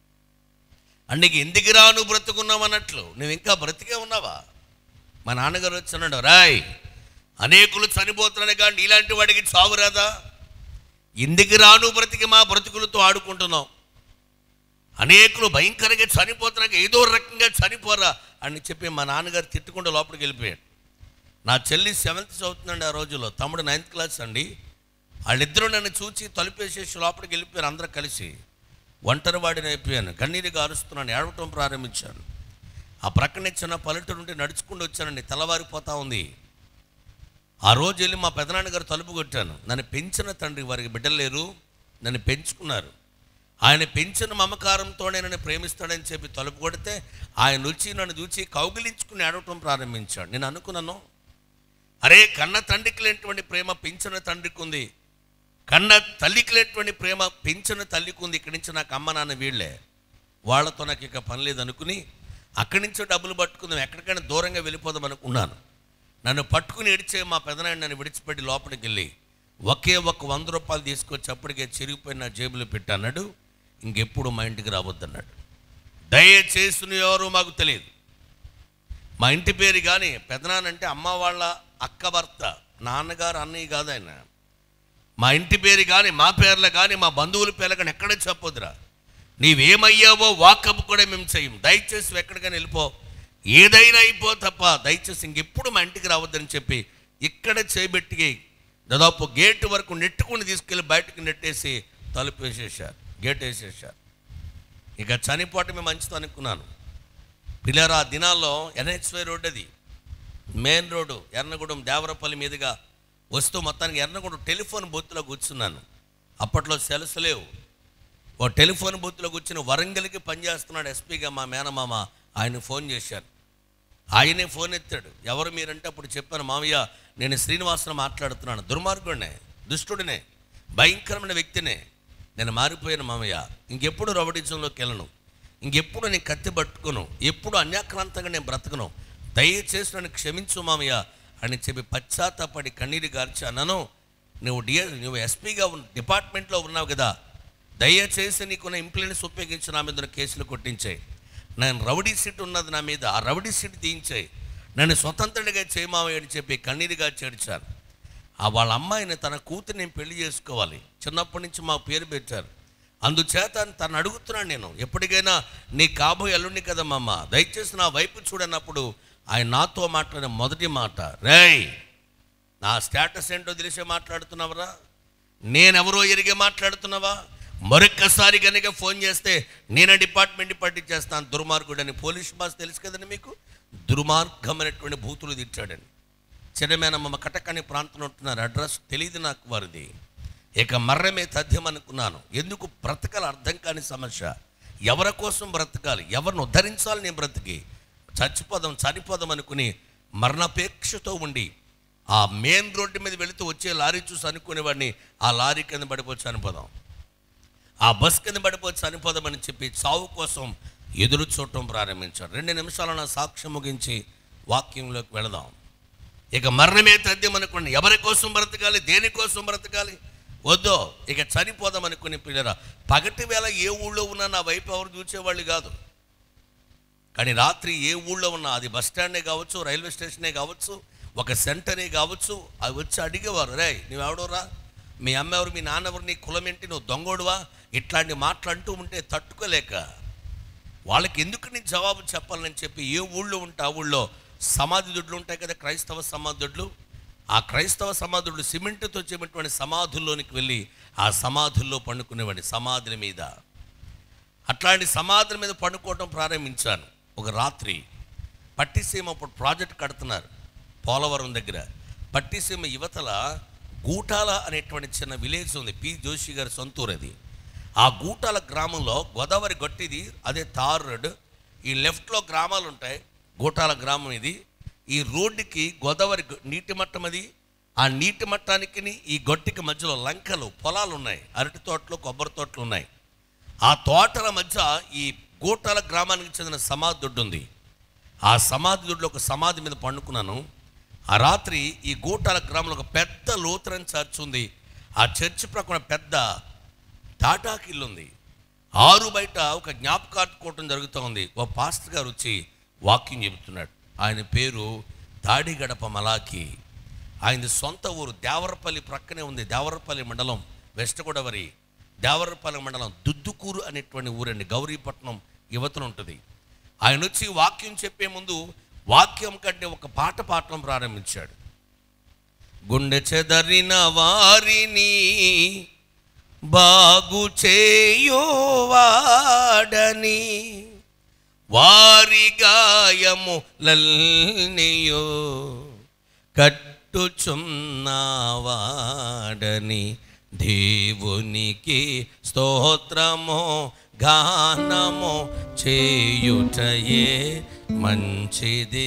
అండికి ఎందుకు రా నువ్వు బ్రతుకున్నావు అన్నట్లు నువ్వు ఇంకా బ్రతికే ఉన్నావా మా నాన్నగారు వచ్చినాడు రాయ్ అనేకులు చనిపోతున్నాడు కానీ ఇలాంటి వాడికి చావు రాదా ఎందుకు రాను బ్రతికి మా బ్రతుకులతో ఆడుకుంటున్నావు అనేకులు భయంకరంగా చనిపోతున్నాక ఏదో రకంగా చనిపోరా అని చెప్పి మా నాన్నగారు తిట్టుకుంటూ లోపలికి వెళ్ళిపోయాడు నా చెల్లి సెవెంత్ చదువుతుందండి ఆ రోజుల్లో తమ్ముడు నైన్త్ క్లాస్ అండి వాళ్ళిద్దరూ నన్ను చూచి తలుపేసేసి లోపలికి వెళ్ళిపోయారు అందరూ కలిసి ఒంటరి వాడిని అయిపోయాను కన్నీరుగా అరుస్తున్నాను ఏడవటం ప్రారంభించాను ఆ ప్రక్కనే చిన్న పల్లెటూరు నుండి నడుచుకుంటూ వచ్చానండి తెల్లవారిపోతా ఉంది ఆ రోజు వెళ్ళి మా పెదనాన్నగారు తలుపు కొట్టాను నన్ను పెంచిన తండ్రి వారికి బిడ్డలు లేరు నన్ను పెంచుకున్నారు ఆయన పెంచిన మమకారంతోనే నన్ను ప్రేమిస్తాడని చెప్పి తలుపు కొడితే ఆయన వచ్చి నన్ను చూచి కౌగిలించుకుని ఏడవటం ప్రారంభించాడు నేను అనుకున్నాను అరే కన్న తండ్రికి లేనటువంటి ప్రేమ పెంచిన తండ్రికి ఉంది కన్న తల్లికి లేనటువంటి ప్రేమ పెంచిన తల్లికి ఉంది ఇక్కడి నుంచి నాకు అమ్మ నాన్న వీళ్ళే వాళ్ళతో నాకు ఇక పని లేదు అనుకుని అక్కడి నుంచి డబ్బులు పట్టుకుందాం ఎక్కడికైనా దూరంగా వెళ్ళిపోదాం అనుకున్నాను నన్ను పట్టుకుని ఏడిచే మా పెదనాయన నన్ను విడిచిపెట్టి లోపలికి వెళ్ళి ఒకే ఒక్క వంద రూపాయలు తీసుకొచ్చి అప్పటికే చిరిగిపోయిన నా జేబులో పెట్టన్నాడు ఇంకెప్పుడు మా ఇంటికి రావద్దన్నాడు దయచేసి నువ్వు ఎవరో మాకు తెలియదు మా ఇంటి పేరు కానీ పెదనానంటే అమ్మ వాళ్ళ అక్క భర్త నాన్నగారు అన్నయ్య కాదు ఆయన మా ఇంటి పేరు కానీ మా పేర్లు కానీ మా బంధువుల పేర్లు కానీ ఎక్కడ చెప్పొద్దురా నీవేమయ్యావో వాకప్ కూడా మేము చెయ్యం దయచేసి నువ్వు ఎక్కడికైనా వెళ్ళిపో ఏదైనా అయిపో తప్ప దయచేసి ఇంకెప్పుడు మా ఇంటికి రావద్దని చెప్పి ఇక్కడ చేపెట్టి దాదాపు గేట్ వరకు నెట్టుకుని తీసుకెళ్ళి బయటకు నెట్టేసి తలుపు వేసేసారు గేట్ వేసేసారు ఇక చనిపోవటమే మంచిది అనుకున్నాను పిల్లరా ఆ దినాల్లో ఎన్హెచ్వై రోడ్ అది మెయిన్ రోడ్డు ఎర్నగూడెం దేవరపల్లి మీదుగా వస్తూ మొత్తానికి ఎర్నగూడెం టెలిఫోన్ బూత్లో కూర్చున్నాను అప్పట్లో సెల్స్ లేవు ఓ టెలిఫోన్ బూత్లో కూర్చుని వరంగల్కి పనిచేస్తున్నాడు ఎస్పీగా మా మేనమామ ఆయన ఫోన్ చేశారు ఆయనే ఫోన్ ఎత్తాడు ఎవరు మీరంటే అప్పుడు చెప్పాను మామయ్య నేను శ్రీనివాసను మాట్లాడుతున్నాను దుర్మార్గుడినే దుష్టుడినే భయంకరమైన వ్యక్తినే నేను మారిపోయాను మామయ్య ఇంకెప్పుడు రవడిజంలోకి వెళ్ళను ఇంకెప్పుడు నేను కత్తి పట్టుకోను ఎప్పుడు అన్యాక్రాంతంగా నేను బ్రతకను దయచేసి నన్ను క్షమించు మామయ్య అని చెప్పి పశ్చాత్తాపడి కన్నీరు గార్చి అన్నాను నువ్వు డిఎ నువ్వు ఎస్పీగా ఉన్న డిపార్ట్మెంట్లో ఉన్నావు కదా దయచేసి నీకున్న ఇంప్లూయెన్స్ ఉపయోగించి నా మీద ఉన్న కేసులు కొట్టించాయి నేను రౌడీ సీట్ ఉన్నది నా మీద ఆ రౌడీ సీట్ తీయించాయి నన్ను స్వతంత్రుడిగా చేయమావయ్య అని చెప్పి కన్నీరుగా చేర్చాను ఆ వాళ్ళ అమ్మాయిని తన కూతురు నేను పెళ్లి చేసుకోవాలి చిన్నప్పటి నుంచి మా పేరు పెట్టారు అందుచేత తను అడుగుతున్నాను నేను ఎప్పటికైనా నీ కాబోయే అల్లుండి కదా మామ దయచేసి నా వైపు చూడనప్పుడు ఆయన నాతో మాట్లాడిన మొదటి మాట రేయ్ నా స్టేటస్ ఏంటో తెలిసే మాట్లాడుతున్నావరా నేనెవరో ఎరిగే మాట్లాడుతున్నావా మరొక్కసారి కనుక ఫోన్ చేస్తే నేనే డిపార్ట్మెంట్ పట్టించేస్తాను దుర్మార్గుడని పోలీస్ బాస్ తెలుసు కదండి మీకు దుర్మార్గమైనటువంటి భూతులు తిట్టాడని చిన్నమేనమ్మ కటకని ప్రాంతంలో ఉంటున్నారు అడ్రస్ తెలియదు నాకు వారిది ఇక మర్రమే తథ్యం అనుకున్నాను ఎందుకు బ్రతకాలి అర్థం కాని సమస్య ఎవరి కోసం బ్రతకాలి ఎవరిని ఉద్ధరించాలి నేను బ్రతికి చచ్చిపోదాం చనిపోదాం అనుకుని మరణాపేక్షతో ఉండి ఆ మెయిన్ రోడ్డు మీద వెళుతూ వచ్చే లారీ చూసి అనుకునేవాడిని ఆ లారీ కింద పడిపోయి చనిపోదాం ఆ బస్ కింద పడిపోయి చనిపోదామని చెప్పి చావు కోసం ఎదురు చూడటం ప్రారంభించాడు రెండు నిమిషాలు నా సాక్ష్యం ముగించి వాక్యంలోకి వెళదాం ఇక మరణమే తథ్యం అనుకోండి ఎవరి కోసం బ్రతకాలి దేనికోసం బ్రతకాలి వద్దో ఇక చనిపోదాం అనుకుని పిల్లరా పగటి వేళ ఏ ఊళ్ళో ఉన్నా నా వైపు ఎవరు చూసేవాళ్ళు కాదు కానీ రాత్రి ఏ ఊళ్ళో ఉన్నా అది బస్ స్టాండే కావచ్చు రైల్వే స్టేషనే కావచ్చు ఒక సెంటరే కావచ్చు అవి వచ్చి అడిగేవారు రే నువ్వెవడోరా మీ అమ్మ ఎవరు మీ నాన్న ఎవరు నీ కులం ఏంటి నువ్వు దొంగోడువా ఇట్లాంటి మాటలు అంటూ ఉంటే తట్టుకోలేక వాళ్ళకి ఎందుకు నేను జవాబు చెప్పాలని చెప్పి ఏ ఊళ్ళో ఉంటే ఆ ఊళ్ళో సమాధి దొడ్లు ఉంటాయి కదా క్రైస్తవ సమాధి దొడ్లు ఆ క్రైస్తవ సమాధులు సిమెంట్తో చేయబడినటువంటి సమాధుల్లోనికి వెళ్ళి ఆ సమాధుల్లో పండుకునేవాడి సమాధుల మీద అట్లాంటి సమాధుల మీద పండుకోవడం ప్రారంభించాను ఒక రాత్రి పట్టిసీమ అప్పుడు ప్రాజెక్ట్ కడుతున్నారు పోలవరం దగ్గర పట్టిసీమ యువతల గూటాల అనేటువంటి చిన్న విలేజ్ ఉంది పి జోషి గారి సొంతూరు అది ఆ గూటాల గ్రామంలో గోదావరి గట్టిది అదే తార్ రోడ్ ఈ లెఫ్ట్లో గ్రామాలు ఉంటాయి గూటాల గ్రామం ఇది ఈ రోడ్డుకి గోదావరి గ- నీటి మట్టం అది ఆ నీటి మట్టానికి ఈ గొట్టికి మధ్యలో లంకలు పొలాలు ఉన్నాయి అరటి తోటలు కొబ్బరి తోటలు ఉన్నాయి ఆ తోటల మధ్య ఈ గూటాల గ్రామానికి చెందిన సమాధి దొడ్డు ఉంది ఆ సమాధి దొడ్లో ఒక సమాధి మీద పండుకున్నాను ఆ రాత్రి ఈ గూటాల గ్రామంలో ఒక పెద్ద లోతురన్ చర్చ్ ఉంది ఆ చర్చ్ ప్రక్కన పెద్ద టాటాకిల్లు ఉంది ఆరు బయట ఒక జ్ఞాపకార్డుకోవటం జరుగుతూ ఉంది ఒక పాస్టర్ గారు వచ్చి వాకింగ్ చెబుతున్నాడు ఆయన పేరు తాడిగడప మలాకి ఆయన సొంత ఊరు దేవరపల్లి ప్రక్కనే ఉంది దేవరపల్లి మండలం వెస్ట్ గోదావరి దేవరపల్లి మండలం దుద్దుకూరు అనేటువంటి ఊరండి గౌరీపట్నం యువతలు ఉంటుంది ఆయన వచ్చి వాక్యం చెప్పే ముందు వాక్యం కంటే ఒక పాట పాడటం ప్రారంభించాడు గుండె చెదరిన వారిని బాగు చేయువాడని వారి గాయము లల్నియో కట్టుచున్నవాడని దేవునికి స్తోత్రము గానము చేయుటయే మంచిది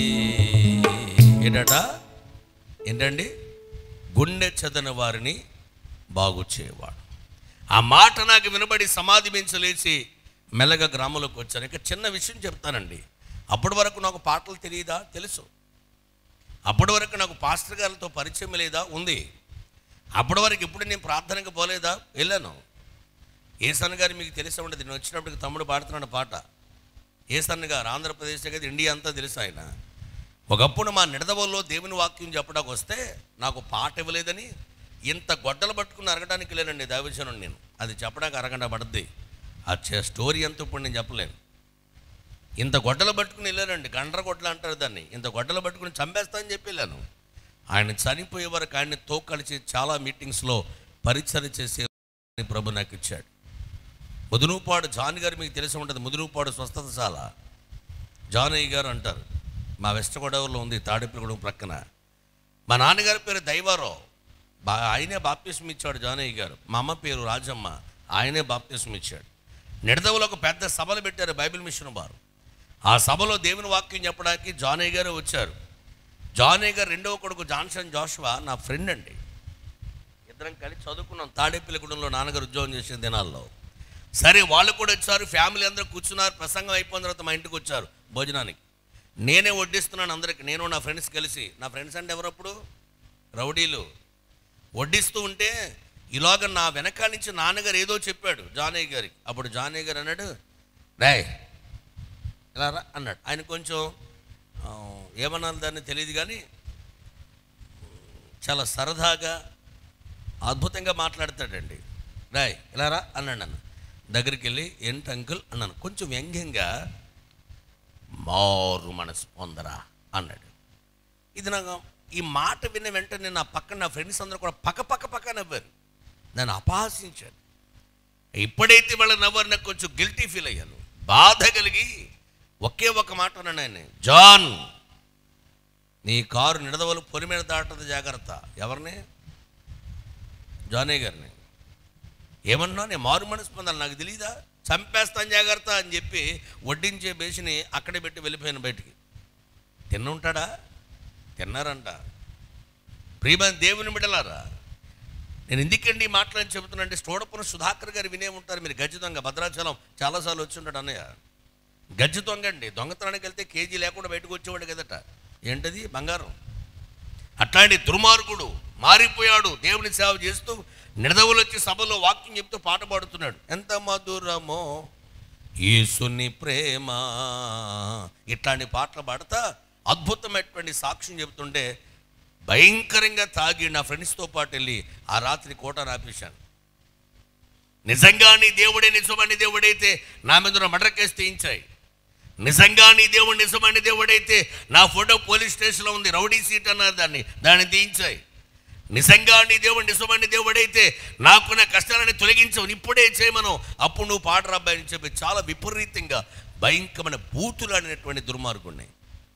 ఏంటట ఏంటండి గుండె చదన వారిని బాగు చేయవాడు ఆ మాట నాకు వినబడి సమాధి మించి లేచి మెల్లగా గ్రామంలోకి వచ్చాను ఇక చిన్న విషయం చెప్తానండి అప్పటి వరకు నాకు పాటలు తెలియదా తెలుసు అప్పటి వరకు నాకు పాస్టర్ గారితో పరిచయం లేదా ఉంది అప్పటి వరకు ఇప్పుడు నేను ప్రార్థనకు పోలేదా వెళ్ళాను ఏసన్ గారు మీకు తెలిసి ఉండదు నేను వచ్చినప్పటికి తమ్ముడు పాడుతున్నాడు పాట ఏసన్ గారు ఆంధ్రప్రదేశ్ కదా ఇండియా అంతా తెలుసు ఆయన ఒకప్పుడు మా నిడదవల్లో దేవుని వాక్యం చెప్పడానికి వస్తే నాకు పాట ఇవ్వలేదని ఇంత గొడ్డలు పట్టుకుని అరగడానికి లేనండి దైవజనం నేను అది చెప్పడానికి అరగంట పడుద్ది ఆ చే- స్టోరీ అంతా ఇప్పుడు నేను చెప్పలేను ఇంత గొడ్డలు పట్టుకుని వెళ్ళానండి గండ్ర గొడ్డలు అంటారు దాన్ని ఇంత గొడ్డలు పట్టుకుని చంపేస్తా అని చెప్పి వెళ్ళాను ఆయన చనిపోయే వరకు ఆయన్ని తోకలిచి చాలా మీటింగ్స్లో పరిచయం చేసే ప్రభు నాకు ఇచ్చాడు ముదునుపాడు జాన్ గారు మీకు తెలిసి ఉంటుంది ముదునుపాడు స్వస్థతశాల జానయ్య గారు అంటారు మా వెస్ట్ గోదావరిలో ఉంది తాడేపల్లిగూడెం ప్రక్కన మా నాన్నగారి పేరు దైవారావు బా ఆయనే బాప్తిస్మ ఇచ్చాడు జానయ్య గారు మా అమ్మ పేరు రాజమ్మ ఆయనే బాప్తిస్మ ఇచ్చాడు నిడదవులో ఒక పెద్ద సభలు పెట్టారు బైబిల్ మిషన్ వారు ఆ సభలో దేవుని వాక్యం చెప్పడానికి జానయ్య గారు వచ్చారు జానయ్య గారు రెండవ కొడుకు జాన్సన్ జాషువా నా ఫ్రెండ్ అండి ఇద్దరం కలిసి చదువుకున్నాం తాడేపల్లిగూడెంలో నాన్నగారు ఉద్యోగం చేసిన దినాల్లో సరే వాళ్ళు కూడా వచ్చారు ఫ్యామిలీ అందరూ కూర్చున్నారు ప్రసంగం అయిపోయిన తర్వాత మా ఇంటికి వచ్చారు భోజనానికి నేనే వడ్డిస్తున్నాను అందరికి నేను నా ఫ్రెండ్స్ కలిసి నా ఫ్రెండ్స్ అంటే ఎవరప్పుడు రౌడీలు వడ్డిస్తూ ఉంటే ఇలాగ నా వెనకాల నుంచి నాన్నగారు ఏదో చెప్పాడు జానయ్య గారికి అప్పుడు జానయ్య గారు అన్నాడు రాయ్ ఇలా రా అన్నాడు ఆయన కొంచెం ఆ, ఏమనాలి దాన్ని తెలియదు కానీ చాలా సరదాగా అద్భుతంగా మాట్లాడతాడండి రాయ్ ఇలా రా అన్నాడు నన్ను దగ్గరికి వెళ్ళి ఏంటి అంకుల్ అన్నాను కొంచెం వ్యంగ్యంగా మారు మనసు పొందరా అన్నాడు ఇది నాకు ఈ మాట విన్న వెంటనే నా పక్కన నా ఫ్రెండ్స్ అందరూ కూడా పక్క పక్క పక్క నవ్వారు నన్ను అపహాసించాడు ఇప్పుడైతే వాళ్ళ నవ్వరు నాకు కొంచెం గిల్టీ ఫీల్ అయ్యాను బాధ కలిగి ఒకే ఒక మాట అన్నాను ఆయన జాన్ నీ కారు నిడదవలు పొలి మీద దాటది జాగ్రత్త ఎవరిని జానే గారిని ఏమన్నా నేను మారు మనసు పొందాలి నాకు తెలియదా చంపేస్తాను జాగ్రత్త అని చెప్పి వడ్డించే బేసిని అక్కడే పెట్టి వెళ్ళిపోయాను బయటికి తిన్నుంటాడా తిన్నారంట ప్రియమైన దేవుని బిడ్డలారా నేను ఎందుకండి ఈ మాటలని చెబుతున్నా అంటే స్టోడపున సుధాకర్ గారు వినే ఉంటారు మీరు గజ్జి దొంగ భద్రాచలం చాలాసార్లు వచ్చి ఉంటాడు అన్నయ్య గజ్జి దొంగ అండి దొంగతనానికి వెళ్తే కేజీ లేకుండా బయటకు వచ్చేవాడు కదట ఏంటది బంగారం అట్లాంటి దుర్మార్గుడు మారిపోయాడు దేవుని సేవ చేస్తూ నిడదవులు వచ్చి సభలో వాక్యం చెప్తూ పాట పాడుతున్నాడు ఎంత మధురమో యేసుని ప్రేమ ఇట్లాంటి పాటలు పాడతా అద్భుతమైనటువంటి సాక్ష్యం చెబుతుంటే భయంకరంగా తాగి నా ఫ్రెండ్స్తో పాటు వెళ్ళి ఆ రాత్రి కోట రాపేశాను నిజంగా నీ దేవుడే నిజమని దేవుడైతే నా మీద మర్డర్ కేసు తీయించాయి నిజంగా నీ దేవుడు నిజమైన దేవుడైతే నా ఫోటో పోలీస్ స్టేషన్లో ఉంది రౌడీ సీట్ అన్నారు దాన్ని దాన్ని తీయించాయి నిజంగా నీ దేవుడు నిజమైన దేవుడైతే నాకున్న కష్టాలని తొలగించవు ఇప్పుడే చేయమను అప్పుడు నువ్వు పాట రాబ్బాయి అని చెప్పి చాలా విపరీతంగా భయంకరమైన బూతులు అనేటువంటి దుర్మార్గుణ్ణి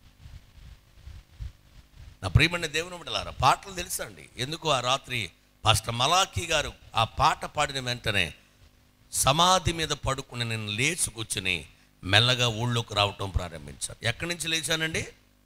నా ప్రియమైన దేవుని బిడ్డలారా పాటలు తెలుసా అండి ఎందుకు ఆ రాత్రి పాస్టర్ మలాఖీ గారు ఆ పాట పాడిన వెంటనే సమాధి మీద పడుకుని నేను లేచి కూర్చుని మెల్లగా ఊళ్ళోకి రావటం ప్రారంభించాను ఎక్కడి నుంచి లేచానండి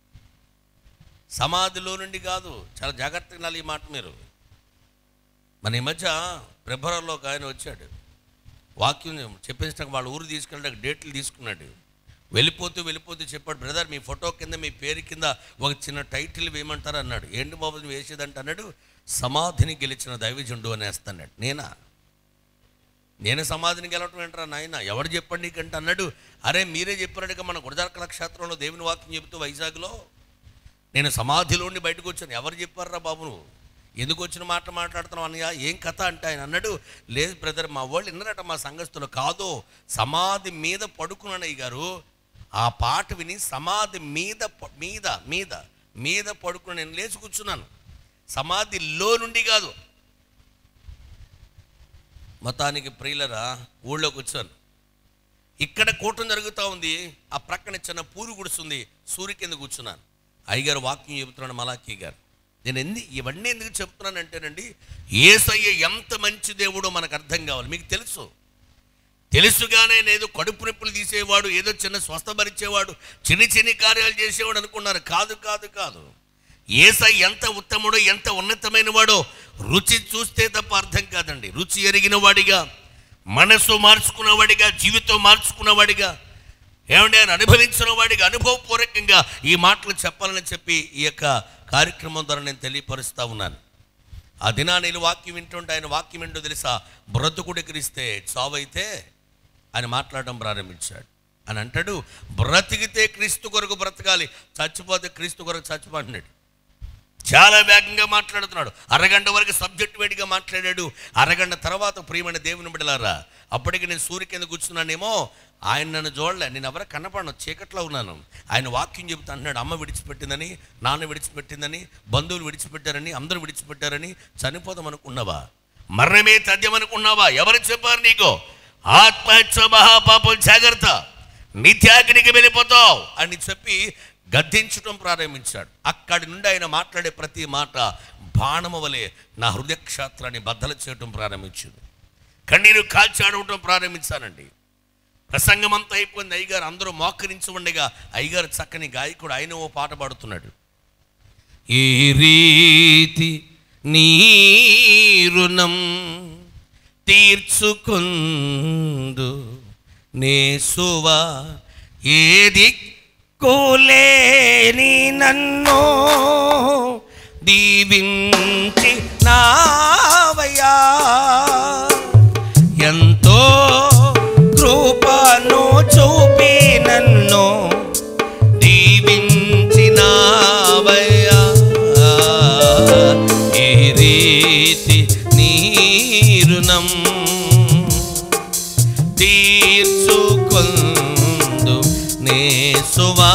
సమాధిలో నుండి కాదు చాలా జాగ్రత్తగా వినాలి ఈ మాట మీరు మన ఈ మధ్య ఫిబ్రవరిలో ఒక ఆయన వచ్చాడు వాక్యం చెప్పేసిన వాళ్ళ ఊరు తీసుకెళ్ళడానికి డేట్లు తీసుకున్నాడు వెళ్ళిపోతూ వెళ్ళిపోతూ చెప్పాడు బ్రదర్ మీ ఫోటో కింద మీ పేరు కింద ఒక చిన్న టైటిల్ వేయమంటారు అన్నాడు ఏంటి బాబు నువ్వు వేసేదంటే అన్నాడు సమాధిని గెలిచిన దైవజుండు అనేస్తాడు నేనా నేను సమాధిని గెలవటం ఏంట్రా నాయన ఎవరు చెప్పండి నీకంటే అన్నాడు అరే మీరే చెప్పారడుగా మన గురజార్కల క్షేత్రంలో దేవుని వాక్యం చెబుతూ వైజాగ్లో నేను సమాధిలోండి బయటకు వచ్చాను ఎవరు చెప్పారా బాబు నువ్వు ఎందుకు వచ్చిన మాట మాట్లాడుతున్నావు అన్నయ్య ఏం కథ అంటే ఆయన అన్నాడు లేదు బ్రదర్ మా వాళ్ళు విన్నారట మా సంఘస్థులు కాదు సమాధి మీద పడుకున్నానయ్య గారు ఆ పాట విని సమాధి మీద ప- మీద మీద మీద పడుకుని నేను లేచి కూర్చున్నాను సమాధిలో నుండి కాదు మతానికి ప్రియులరా ఊళ్ళోకి వచ్చాను ఇక్కడ కూటం జరుగుతూ ఉంది ఆ ప్రక్కన చిన్న పూరు గుడుస్తుంది సూర్య కింద కూర్చున్నాను అయ్యగారు వాక్యం చెబుతున్నాడు మలాఖీ గారు నేను ఎందు ఇవన్నీ ఎందుకు చెప్తున్నానంటేనండి ఏసయ్య ఎంత మంచి దేవుడో మనకు అర్థం కావాలి మీకు తెలుసు తెలుసుగానే ఏదో కడుపు నొప్పులు తీసేవాడు ఏదో చిన్న స్వస్థపరిచేవాడు చిన్ని చిన్ని కార్యాలు చేసేవాడు అనుకున్నారు కాదు కాదు కాదు ఏసై ఎంత ఉత్తముడో ఎంత ఉన్నతమైన వాడో రుచి చూస్తే తప్ప అర్థం కాదండి రుచి ఎరిగిన వాడిగా మనసు మార్చుకున్నవాడిగా జీవితం మార్చుకున్నవాడిగా ఏమంటే ఆయన అనుభవించిన వాడిగా అనుభవపూర్వకంగా ఈ మాటలు చెప్పాలని చెప్పి ఈ యొక్క కార్యక్రమం ద్వారా నేను తెలియపరుస్తూ ఉన్నాను ఆ దినాన్ని వీళ్ళు వాక్యం వింటుంటే ఆయన వాక్యం ఏంటో తెలుసా బ్రతుకుడి క్రిస్తే చావైతే ఆయన మాట్లాడడం ప్రారంభించాడు అని అంటాడు బ్రతికితే క్రీస్తు కొరకు బ్రతకాలి చచ్చిపోతే క్రీస్తు కొరకు చచ్చిపోతున్నాడు చాలా వేగంగా మాట్లాడుతున్నాడు అరగంట వరకు సబ్జెక్ట్ వేడిగా మాట్లాడాడు అరగంట తర్వాత ప్రియమైన దేవుని బిడలారా అప్పటికి నేను సూర్య కింద కూర్చున్నానేమో ఆయన నన్ను చూడలే నేను ఎవరు కనపడను చీకట్లో ఉన్నాను ఆయన వాక్యం చెబుతా అన్నాడు అమ్మ విడిచిపెట్టిందని నాన్న విడిచిపెట్టిందని బంధువులు విడిచిపెట్టారని అందరూ విడిచిపెట్టారని చనిపోదాం అనుకున్నావా మరణమే తథ్యం అనుకున్నావా ఎవరు చెప్పారు నీకు ఆత్మహత్య మహాపాపం జాగ్రత్త నిత్యాగ్నికి వెళ్ళిపోతావు అని చెప్పి గద్దించడం ప్రారంభించాడు అక్కడి నుండి ఆయన మాట్లాడే ప్రతి మాట బాణము వలె నా హృదయక్షేత్రాన్ని బద్దలు చేయటం ప్రారంభించింది కన్నీరు కాల్చి ఆడవటం ప్రారంభించానండి ప్రసంగం అంతా అయిపోయింది అయ్యగారు అందరూ మోకరించి ఉండగా అయ్యగారు చక్కని గాయకుడు ఆయన ఓ పాట పాడుతున్నాడు ఈ రీతి నీ రుణం తీర్చుకుందు నేసువా ఏది కోలేని నన్ను దీవించి నావయ్యా ఎంతో కృపను చూపి నన్ను దీవించినావయ్యా ఈ రీతి నీరుణం తీర్చుకొందు నేసువా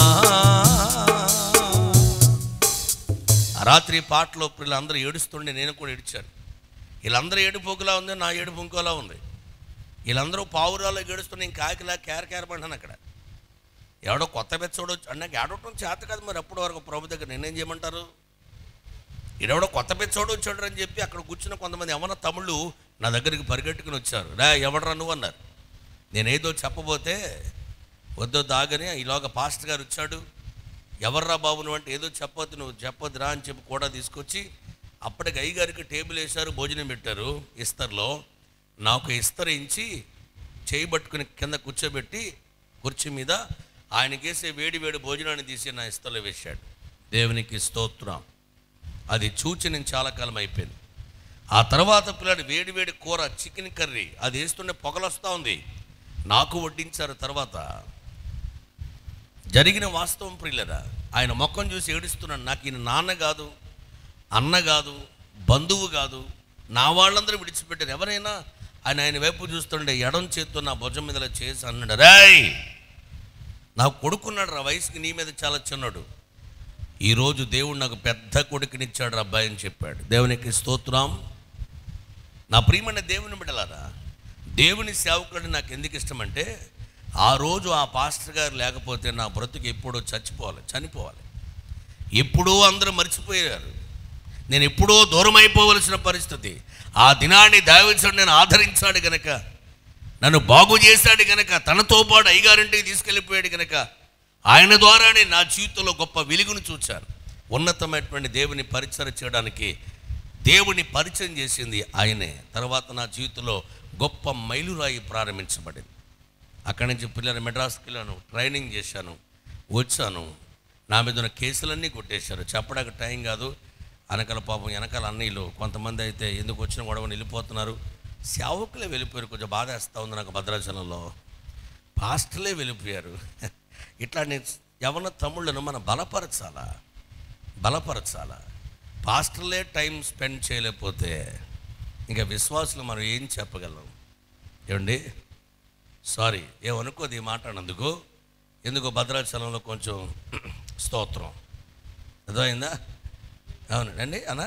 ఆ రాత్రి పాటలో వీళ్ళందరూ ఏడుస్తుండే నేను కూడా ఏడిచాను వీళ్ళందరూ ఏడుపు ఒకలా ఉంది నా ఏడుపు ఇంకోలా ఉంది వీళ్ళందరూ పావురాలు గడుస్తున్న ఇంక కాకిలా కేర కేరమంటాను అక్కడ ఎవడో కొత్త బెచ్చోడు అంటే నాకు ఏడవటం చేత కాదు మరి అప్పటి వరకు ప్రభు దగ్గర నేనేం చేయమంటారు ఈడెవడో కొత్త పెచ్చోడు వచ్చాడు అని చెప్పి అక్కడ కూర్చున్న కొంతమంది ఎవరన్నా తమ్ముళ్ళు నా దగ్గరికి పరిగెట్టుకుని వచ్చారు రా ఎవడరా నువ్వు అన్నారు నేనేదో చెప్పబోతే వద్దో దాగని ఈలోగా పాస్టర్ గారు వచ్చాడు ఎవర్రా బాబు నువ్వు అంటే ఏదో చెప్పొద్దు నువ్వు చెప్పొద్దురా అని చెప్పి కూడా తీసుకొచ్చి అప్పటికి అయ్యగారికి టేబుల్ వేశారు భోజనం పెట్టారు ఇస్తర్లో నాకు ఇస్తరు ఇచ్చి చేయి పట్టుకుని కింద కూర్చోబెట్టి కుర్చీ మీద ఆయనకేసే వేడి వేడి భోజనాన్ని తీసి నా ఇస్తలో వేశాడు దేవునికి స్తోత్రం అది చూచి నేను చాలా కాలం అయిపోయింది ఆ తర్వాత పిల్లాడు వేడి వేడి కూర చికెన్ కర్రీ అది వేస్తుంటే పొగలొస్తూ ఉంది నాకు వడ్డించారు తర్వాత జరిగిన వాస్తవం ప్రియులరా ఆయన ముఖం చూసి ఏడుస్తున్నాను నాకు ఈయన నాన్న కాదు అన్న కాదు బంధువు కాదు నా వాళ్ళందరూ విడిచిపెట్టారు ఎవరైనా ఆయన ఆయన వైపు చూస్తుండే ఎడం చేత్తో నా భుజం మీద ఇలా చేసి అన్నాడు రాయ్ నా కొడుకున్నాడు రా వయసుకి నీ మీద చాలా చిన్నాడు ఈరోజు దేవుడు నాకు పెద్ద కొడుకునిచ్చాడు రా అబ్బాయి అని చెప్పాడు దేవునికి స్తోత్రం నా ప్రియమైన దేవుని బిడ్డలారా దేవుని సేవకుడు నాకు ఎందుకు ఇష్టం అంటే ఆ రోజు ఆ పాస్టర్ గారు లేకపోతే నా బ్రతుకు ఎప్పుడో చచ్చిపోవాలి చనిపోవాలి ఎప్పుడో అందరూ మర్చిపోయారు నేను ఎప్పుడో దూరం అయిపోవలసిన పరిస్థితి ఆ దినాన్ని దైవచుడు నేను ఆదరించాడు గనక నన్ను బాగు చేశాడు గనక తనతో పాటు అయ్యగారింటికి తీసుకెళ్ళిపోయాడు గనక ఆయన ద్వారానే నా జీవితంలో గొప్ప వెలుగును చూచాను ఉన్నతమైనటువంటి దేవుని పరిచయం చేయడానికి దేవుని పరిచయం చేసింది ఆయనే తర్వాత నా జీవితంలో గొప్ప మైలురాయి ప్రారంభించబడింది అక్కడి నుంచి పిల్లలు మెడ్రాస్కి వెళ్ళాను ట్రైనింగ్ చేశాను వచ్చాను నా మీద ఉన్న కేసులన్నీ కొట్టేశారు చెప్పడానికి టైం కాదు వెనకాల పాపం వెనకాల అన్నీలు కొంతమంది అయితే ఎందుకు వచ్చిన గొడవని వెళ్ళిపోతున్నారు సేవకులే వెళ్ళిపోయారు కొంచెం బాధ వేస్తూ ఉంది నాకు భద్రాచలంలో పాస్టర్లే వెళ్ళిపోయారు ఇట్లా నేను యవన తమ్ముళ్ళను మనం బలపరచాలా బలపరచాలా పాస్టర్లే టైం స్పెండ్ చేయలేకపోతే ఇంకా విశ్వాసులు మనం ఏం చెప్పగలం ఏమండి సారీ ఏమనుకోదు ఈ మాట అన్నందుకు ఎందుకు భద్రాచలంలో కొంచెం స్తోత్రం అర్థమైందా అవునండి అన్నా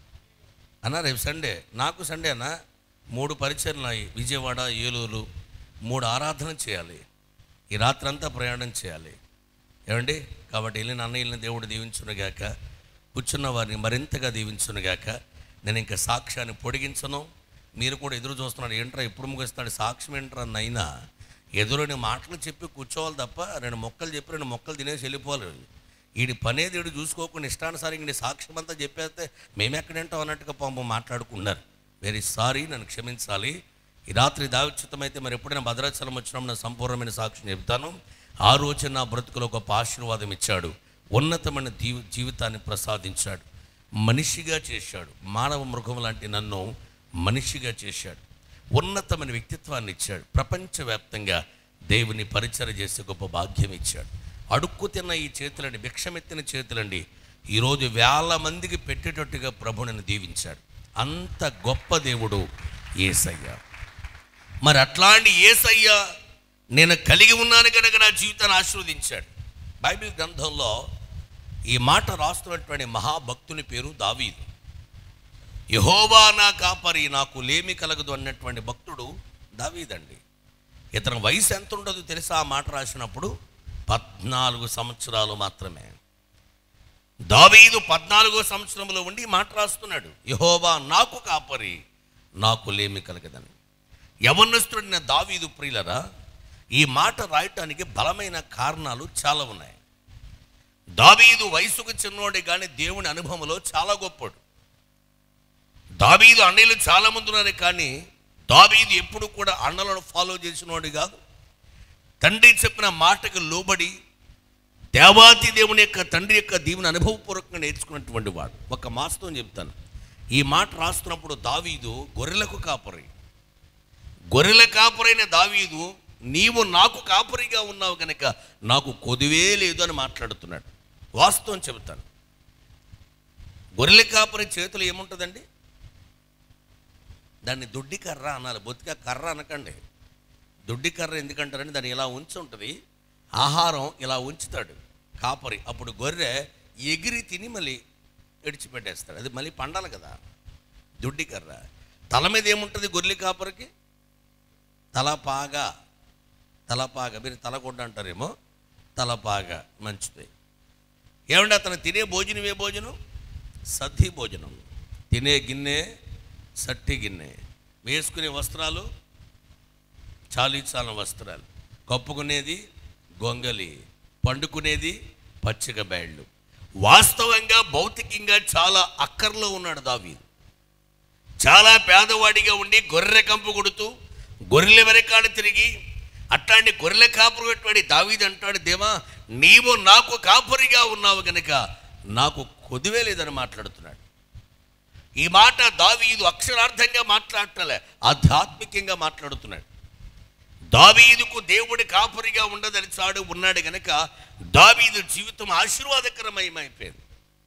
అన్నా రేపు సండే నాకు సండే అన్నా మూడు పరిచయలు ఉన్నాయి విజయవాడ ఏలూరు మూడు ఆరాధన చేయాలి ఈ రాత్రంతా ప్రయాణం చేయాలి ఏమండి కాబట్టి వెళ్ళిన అన్నయ్యని దేవుడు దీవించునుగాక కూర్చున్న వారిని మరింతగా దీవించునుగాక నేను ఇంకా సాక్ష్యాన్ని పొడిగించను మీరు కూడా ఎదురు చూస్తున్నారు ఏంట్రా ఎప్పుడు ముగిస్తాడు సాక్ష్యం ఏంట్రా నైనా ఎదురుని మాటలు చెప్పి కూర్చోవాలి తప్ప రెండు మొక్కలు చెప్పి రెండు మొక్కలు తినేసి వెళ్ళిపోవాలి వీడి పనేది వీడు చూసుకోకుండా ఇష్టానుసారం ఇంక సాక్ష్యం అంతా చెప్పేస్తే మేమెక్కడేంటో అన్నట్టుగా పాపం మాట్లాడుకున్నారు వెరీ సారీ నన్ను క్షమించాలి ఈ రాత్రి దావిచితమైతే మరి ఎప్పుడైనా భద్రాచలం వచ్చినప్పుడు నా సంపూర్ణమైన సాక్ష్యం చెప్తాను ఆ రోజు నా బ్రతుకులో గొప్ప ఆశీర్వాదం ఇచ్చాడు ఉన్నతమైన జీవి జీవితాన్ని ప్రసాదించాడు మనిషిగా చేశాడు మానవ మృగం లాంటి నన్ను మనిషిగా చేశాడు ఉన్నతమైన వ్యక్తిత్వాన్ని ఇచ్చాడు ప్రపంచవ్యాప్తంగా దేవుని పరిచయం చేసే గొప్ప భాగ్యం ఇచ్చాడు అడుక్కు తిన్న ఈ చేతులండి భిక్షమెత్తిన చేతులండి ఈరోజు వేల మందికి పెట్టేటట్టుగా ప్రభుని దీవించాడు అంత గొప్ప దేవుడు ఏసయ్య మరి అట్లాంటి ఏసయ్య నేను కలిగి ఉన్నాను కనుక నా జీవితాన్ని ఆశీర్వదించాడు బైబిల్ గ్రంథంలో ఈ మాట రాస్తున్నటువంటి మహాభక్తుని పేరు దావీదు యహోవా నా కాపరి నాకు లేమి కలగదు అన్నటువంటి భక్తుడు దావీదండి ఇతని వయసు ఎంత ఉండదు తెలుసా ఆ మాట రాసినప్పుడు పద్నాలుగు సంవత్సరాలు మాత్రమే దావీదు పద్నాలుగో సంవత్సరంలో ఉండి ఈ మాట రాస్తున్నాడు యహోవా నాకు కాపరి నాకు లేమి కలగదని యవనస్తుడిన దావీదు ప్రియులరా ఈ మాట రాయటానికి బలమైన కారణాలు చాలా ఉన్నాయి దావీదు వయసుకు చిన్నోడే కానీ దేవుని అనుభవంలో చాలా గొప్పడు దావీదు అన్నయ్యలు చాలా మంది ఉన్నారు కానీ దావీదు ఎప్పుడు కూడా అన్నలను ఫాలో చేసినవాడు కాదు తండ్రి చెప్పిన మాటకు లోబడి దేవాతి దేవుని యొక్క తండ్రి యొక్క దీవుని అనుభవపూర్వకంగా నేర్చుకున్నటువంటి వాడు ఒక మాస్తో చెప్తాను ఈ మాట రాస్తున్నప్పుడు దావీదు గొర్రెలకు కాపరి గొర్రెల కాపరైన దావీదు నీవు నాకు కాపరిగా ఉన్నావు కనుక నాకు కొదువే లేదు అని మాట్లాడుతున్నాడు వాస్తవం చెబుతాను గొర్రెల కాపరి చేతులు ఏముంటుందండి దాన్ని దుడ్డి కర్ర అనాలి బొత్తిగా కర్ర అనకండి దుడ్డి కర్ర ఎందుకంటారంటే దాన్ని ఇలా ఉంచి ఉంటుంది ఆహారం ఇలా ఉంచుతాడు కాపరి అప్పుడు గొర్రె ఎగిరి తిని మళ్ళీ విడిచిపెట్టేస్తాడు అది మళ్ళీ పండాలి కదా దుడ్డి కర్ర తల మీద ఏముంటుంది గొర్రెల కాపరికి తలపాగా తలపాగా మీరు తలకొడ్డ అంటారేమో తలపాగా మంచిది ఏమంటే అతను తినే భోజనం ఏ భోజనం సద్ది భోజనం తినే గిన్నె సట్టి గిన్నె వేసుకునే వస్త్రాలు చాలీ చాలని వస్త్రాలు కప్పుకునేది గొంగలి పండుకునేది పచ్చిక బయళ్ళు వాస్తవంగా భౌతికంగా చాలా అక్కర్లో ఉన్నాడు దావీదు చాలా పేదవాడిగా ఉండి గొర్రె కంపు కొడుతూ గొర్రెల వెనకాల తిరిగి అట్లాంటి గొర్రెల కాపురు పెట్టాడు దావీదు అంటాడు దేవా నీవు నాకు కాపురిగా ఉన్నావు గనుక నాకు కొదివే లేదని మాట్లాడుతున్నాడు ఈ మాట దావీదు అక్షరార్థంగా మాట్లాడటలే ఆధ్యాత్మికంగా మాట్లాడుతున్నాడు దావీదుకు దేవుడి కాపురిగా ఉండదని చాడు ఉన్నాడు గనక దావీదు జీవితం ఆశీర్వాదకరమయమైపోయింది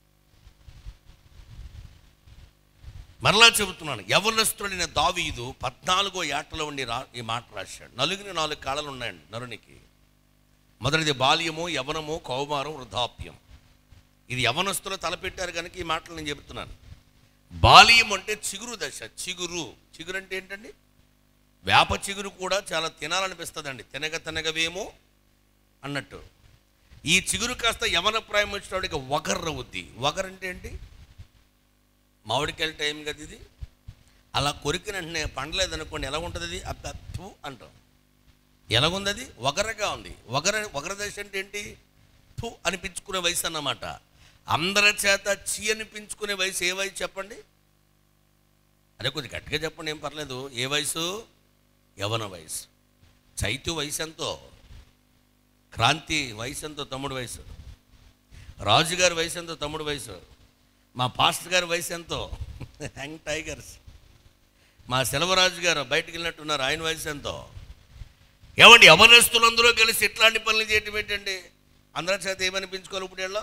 మరలా చెబుతున్నాను యవనస్తుడైన దావీదు పద్నాలుగో ఏటలో ఉండి రా ఈ మాట రాశాడు నలుగురి నాలుగు కాళ్ళలు ఉన్నాయండి నరునికి మొదటిది బాల్యము యవనము కౌమారం వృద్ధాప్యం ఇది యవనస్తులు తలపెట్టారు కనుక ఈ మాటలు నేను చెబుతున్నాను బాల్యం అంటే చిగురు దశ చిగురు చిగురు అంటే ఏంటండి వేప చిగురు కూడా చాలా తినాలనిపిస్తుందండి తినగ తినగవేమో అన్నట్టు ఈ చిగురు కాస్త యవన ప్రాయం వచ్చినవాడికి వగర్రవుద్ది వగర్ అంటే ఏంటి మామిడికాయల టైం కదా ఇది అలా కొరికిన వెంటనే పండలేదనుకోండి ఎలా ఉంటుంది అది అప్పు అంటాం ఎలాగుంది అది వగరగా ఉంది వగర వగర దశ అంటే ఏంటి థు అనిపించుకునే వయసు అన్నమాట అందరి చేత చీ అనిపించుకునే వయసు ఏ వయసు చెప్పండి అదే కొద్దిగా గట్టిగా చెప్పండి ఏం పర్లేదు ఏ వయసు యవన వయసు చైతు వయసు ఎంతో క్రాంతి వయసు ఎంతో తమ్ముడు వయసు రాజుగారి వయసు ఎంతో తమ్ముడు వయసు మా పాస్టర్ గారి వయసు ఎంతో యంగ్ టైగర్స్ మా సెలవరాజు గారు బయటికి వెళ్ళినట్టున్నారు ఆయన వయసు ఎంతో ఏమండి యవనస్తులందరూ కలిసి ఇట్లాంటి పనులు చేయటం ఏంటండి అందరి చేత ఏమనిపించుకోవాలి ఇప్పుడు వీళ్ళ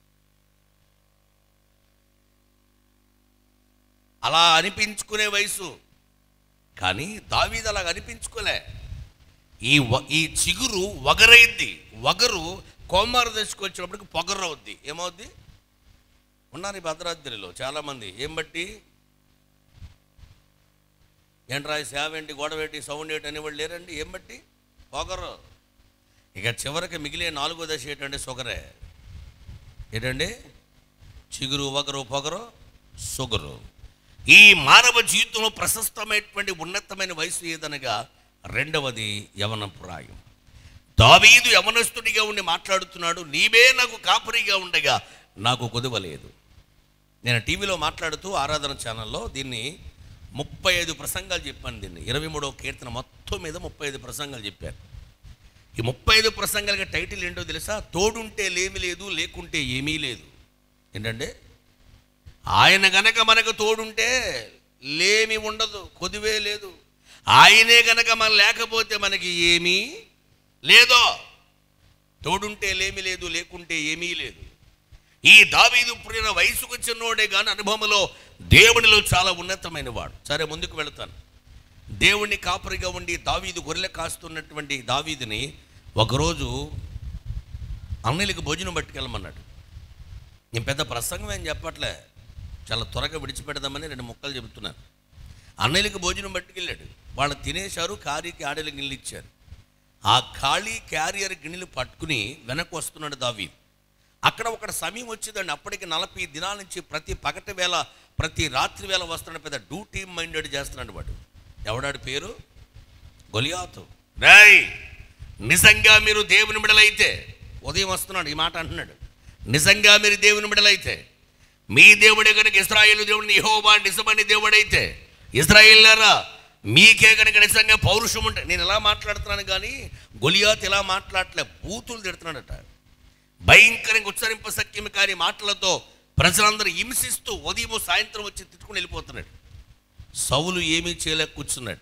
అలా అనిపించుకునే వయసు కానీ దావీదు అలా అనిపించుకోలే ఈ వ- ఈ చిగురు వగరైద్ది వగరు కోమార దశకు వచ్చినప్పటికి పొగరవుద్ది ఏమవుద్ది ఉన్నారు ఈ భద్రాద్రిలో చాలామంది ఏం బట్టి ఏంట్రా ఈ సేవ ఏంటి గొడవ ఏంటి సౌండ్ ఏంటి అనేవాళ్ళు లేరండి ఏం బట్టి పొగరు ఇక చివరికి మిగిలే నాలుగో దశ ఏంటంటే షుగరే ఏంటండి చిగురు వగరు పొగరు షుగరు ఈ మానవ జీవితంలో ప్రశస్తమైనటువంటి ఉన్నతమైన వయసు ఏదనగా రెండవది యవన ప్రాయం దావీదు యవనస్తుడిగా ఉండి మాట్లాడుతున్నాడు నీవే నాకు కాపురిగా ఉండగా నాకు కుదవలేదు నేను టీవీలో మాట్లాడుతూ ఆరాధన ఛానల్లో దీన్ని ముప్పై ఐదు ప్రసంగాలు చెప్పాను దీన్ని ఇరవై మూడవ కీర్తన మొత్తం మీద ముప్పై ఐదు ప్రసంగాలు చెప్పాను ఈ ముప్పై ఐదు ప్రసంగాలకి టైటిల్ ఏంటో తెలుసా తోడుంటే లేమి లేదు లేకుంటే ఏమీ లేదు ఏంటంటే ఆయన గనక మనకు తోడుంటే లేమి ఉండదు కొదివే లేదు ఆయనే గనక మన లేకపోతే మనకి ఏమీ లేదో తోడుంటే లేమి లేదు లేకుంటే ఏమీ లేదు ఈ దావీదు పుట్టిన వయసుకు చిన్నోడే కానీ అనుభవంలో దేవునిలో చాలా ఉన్నతమైన వాడు సరే ముందుకు వెళతాను దేవుణ్ణి కాపరిగా ఉండి దావీదు గొర్రెల కాస్తున్నటువంటి దావీదుని ఒకరోజు అన్నయ్యలకు భోజనం పట్టుకెళ్ళమన్నాడు నేను పెద్ద ప్రసంగం ఏం చెప్పట్లే చాలా త్వరగా విడిచిపెడదామని రెండు ముక్కలు చెబుతున్నాను అన్నయ్యలకు భోజనం పట్టుకెళ్ళాడు వాళ్ళు తినేశారు కారీకి ఆడలు గిన్నెలు ఇచ్చారు ఆ ఖాళీ క్యారియర్ గిన్నెలు పట్టుకుని వెనక్కి వస్తున్నాడు దావీద్ అక్కడ ఒక సమయం వచ్చిందండి అప్పటికి నలభై దినాల నుంచి ప్రతి పగటి వేళ ప్రతి రాత్రి వేళ వస్తున్నాడు పెద్ద డ్యూటీ మైండెడ్ చేస్తున్నాడు వాడు ఎవడాడి పేరు గొలియాతు రేయ్ నిజంగా మీరు దేవుని బిడలైతే ఉదయం వస్తున్నాడు ఈ మాట అంటున్నాడు నిజంగా మీరు దేవుని బిడలైతే మీ దేవుడే కనుక ఇస్రాయేల్ దేవుడిని యెహోవా నిజమని దేవుడైతే ఇస్రాయేల్లారా మీకే కనుక నిజంగా పౌరుషం ఉంటే నేను ఎలా మాట్లాడుతున్నాను కానీ గొలియాత్ ఇలా మాట్లాడలే బూతులు తిడుతున్నాడట భయంకరంగా ఉచ్చరింప సఖ్యం కాని మాటలతో ప్రజలందరూ హింసిస్తూ ఉదయం సాయంత్రం వచ్చి తిట్టుకుని వెళ్ళిపోతున్నాడు సౌలు ఏమీ చేయలేక కూర్చున్నాడు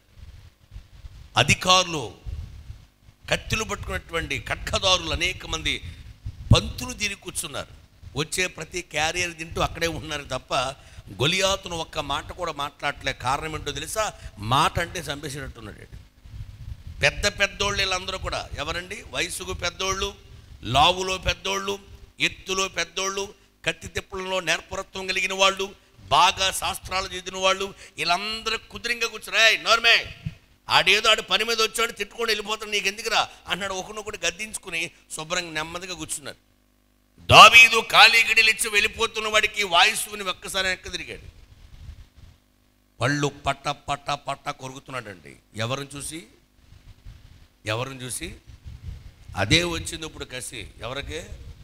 అధికారులు కత్తులు పట్టుకున్నటువంటి కట్కదారులు అనేక మంది పంతులు తిరిగి కూర్చున్నారు వచ్చే ప్రతి క్యారియర్ తింటూ అక్కడే ఉన్నారు తప్ప గొలియాతును ఒక్క మాట కూడా మాట్లాడలే కారణం ఏంటో తెలుసా మాట అంటే చంపేసేటట్టున్నాడు పెద్ద పెద్దోళ్ళు వీళ్ళందరూ కూడా ఎవరండి వయసుకు పెద్దోళ్ళు లావులో పెద్దోళ్ళు ఎత్తులో పెద్దోళ్ళు కత్తి తిప్పలలో నేర్పరత్వం కలిగిన వాళ్ళు బాగా శాస్త్రాలు చదివిన వాళ్ళు వీళ్ళందరూ కుదిరింగా కూర్చున్నాయి నోర్మే ఆడేదో ఆడు పని మీద వచ్చాడు తిట్టుకొని వెళ్ళిపోతాడు నీకు ఎందుకురా అన్నాడు ఒకనొకటి గద్దించుకుని శుభ్రంగా నెమ్మదిగా కూర్చున్నారు దావీదు ఖాళీ గిడిలిచ్చి వెళ్ళిపోతున్న వాడికి వాయుసుని ఒక్కసారి వెనక్కి తిరిగాడు పళ్ళు పట్ట పట్ట పట్ట కొరుకుతున్నాడండి ఎవరిని చూసి ఎవరిని చూసి అదే వచ్చింది ఇప్పుడు కసి ఎవరికి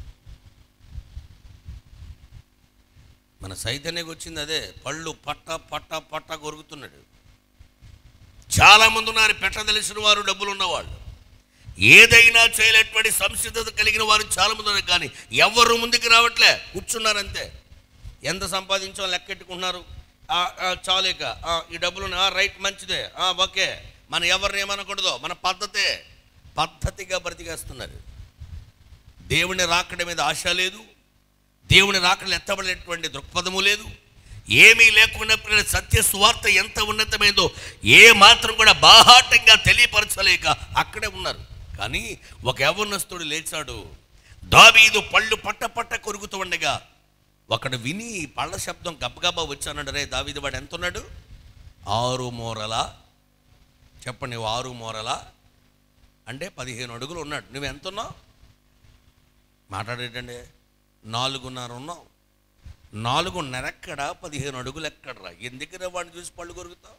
మన సైతన్యకి వచ్చింది అదే పళ్ళు పట్ట పట్ట పట్ట కొరుకుతున్నాడు చాలా మంది ఉన్నారు పెట్ట తెలిసిన వారు డబ్బులు ఉన్నవాళ్ళు ఏదైనా చేయలేటువంటి సంసిద్ధత కలిగిన వారు చాలా మంది ఉన్నారు కానీ ఎవరు ముందుకు రావట్లే కూర్చున్నారు అంతే ఎంత సంపాదించో లెక్కెట్టుకుంటున్నారు ఆ, ఆ, చాలు ఇక ఆ, ఈ డబ్బులు ఉన్నాయి. ఆ, రైట్ మంచిదే ఆ, ఓకే మనం ఎవరిని ఏమనకూడదు మన పద్ధతే పద్ధతిగా బ్రతికేస్తున్నారు దేవుని రాకడ మీద ఆశ లేదు దేవుని రాకడలు ఎత్తబడినటువంటి దృక్పథము లేదు ఏమీ లేకుండా ప్రియుల సత్య సువార్త ఎంత ఉన్నతమైందో ఏ మాత్రం కూడా బాహాటంగా తెలియపరచలేక అక్కడే ఉన్నారు కానీ ఒక యవనస్తుడు లేచాడు దావీదు పళ్ళు పట్ట పట్ట కొరుకుతూ ఉండగా ఒకడు విని ఈ పళ్ళ శబ్దం గబగబా వచ్చానండి రే దావీదు వాడు ఎంత ఉన్నాడు ఆరు మూరల చెప్పండి నువ్వు ఆరు మూరల అంటే పదిహేను అడుగులు ఉన్నాడు నువ్వు ఎంత ఉన్నావు మాట్లాడేటండి నాలుగున్నర ఉన్నావు నాలుగున్నర ఎక్కడ పదిహేను అడుగులు ఎక్కడరా ఎందుకురా వాడిని చూసి పళ్ళు కొరుకుతావు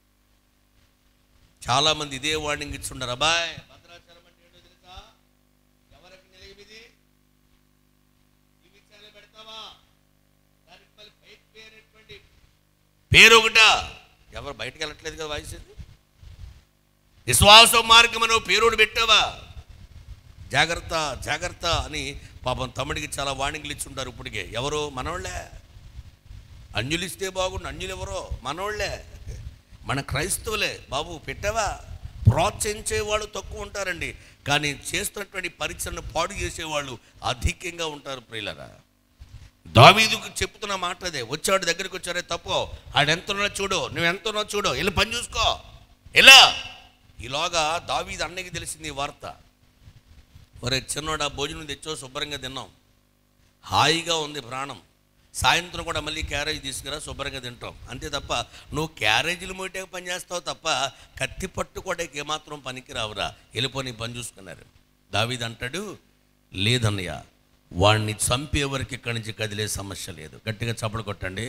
చాలా మంది ఇదే వార్నింగ్ ఇచ్చుండరు అబ్బాయ్ భద్రాచలం అంటే ఏంటో తెలుసా ఎవరికి నిలయమిది జీవితాలు పెడతావా దానికి మళ్ళీ బయట పేరేటువంటి పేరు ఒకట ఎవరు బయటకు వెళ్ళట్లేదు కదా వాయిస్ ఇది విశ్వాస మార్గం అని పేరుడు పెట్టావా జాగ్రత్త జాగ్రత్త అని పాపం తమ్ముడికి చాలా వార్నింగ్లు ఇచ్చుంటారు ఇప్పటికే ఎవరు మనోళ్ళే అన్యులు ఇస్తే బాగుండు అన్యులు ఎవరో మనోళ్ళే మన క్రైస్తవులే బాబు పెట్టావా ప్రోత్సహించే వాళ్ళు తక్కువ ఉంటారండి కానీ చేస్తున్నటువంటి పరిచయను పాడు చేసేవాళ్ళు అధికంగా ఉంటారు ప్రియులరా దావీదుకు చెప్తున్న మాట అదే వచ్చాడు దగ్గరికి వచ్చారే తప్పు ఆడెంతనో చూడు నువ్వు ఎంతనో చూడు వెళ్ళి పని చూసుకో ఎలా ఈలోగా దావీదు అన్నకి తెలిసింది ఈ వార్త ఒరే చిన్నోడా భోజనం తెచ్చో శుభ్రంగా తిన్నాం హాయిగా ఉంది ప్రాణం సాయంత్రం కూడా మళ్ళీ క్యారేజ్ తీసుకురా శుభ్రంగా తింటాం అంతే తప్ప నువ్వు క్యారేజీలు మోటే పని చేస్తావు తప్ప కత్తి పట్టుకోవడానికి ఏమాత్రం పనికి రావురా వెళ్ళిపోయి పని చూసుకున్నారు దావీద్ అంటాడు లేదన్నయ్య వాడిని చంపే వరకు ఇక్కడి నుంచి కదిలే సమస్య లేదు గట్టిగా చప్పలు కొట్టండి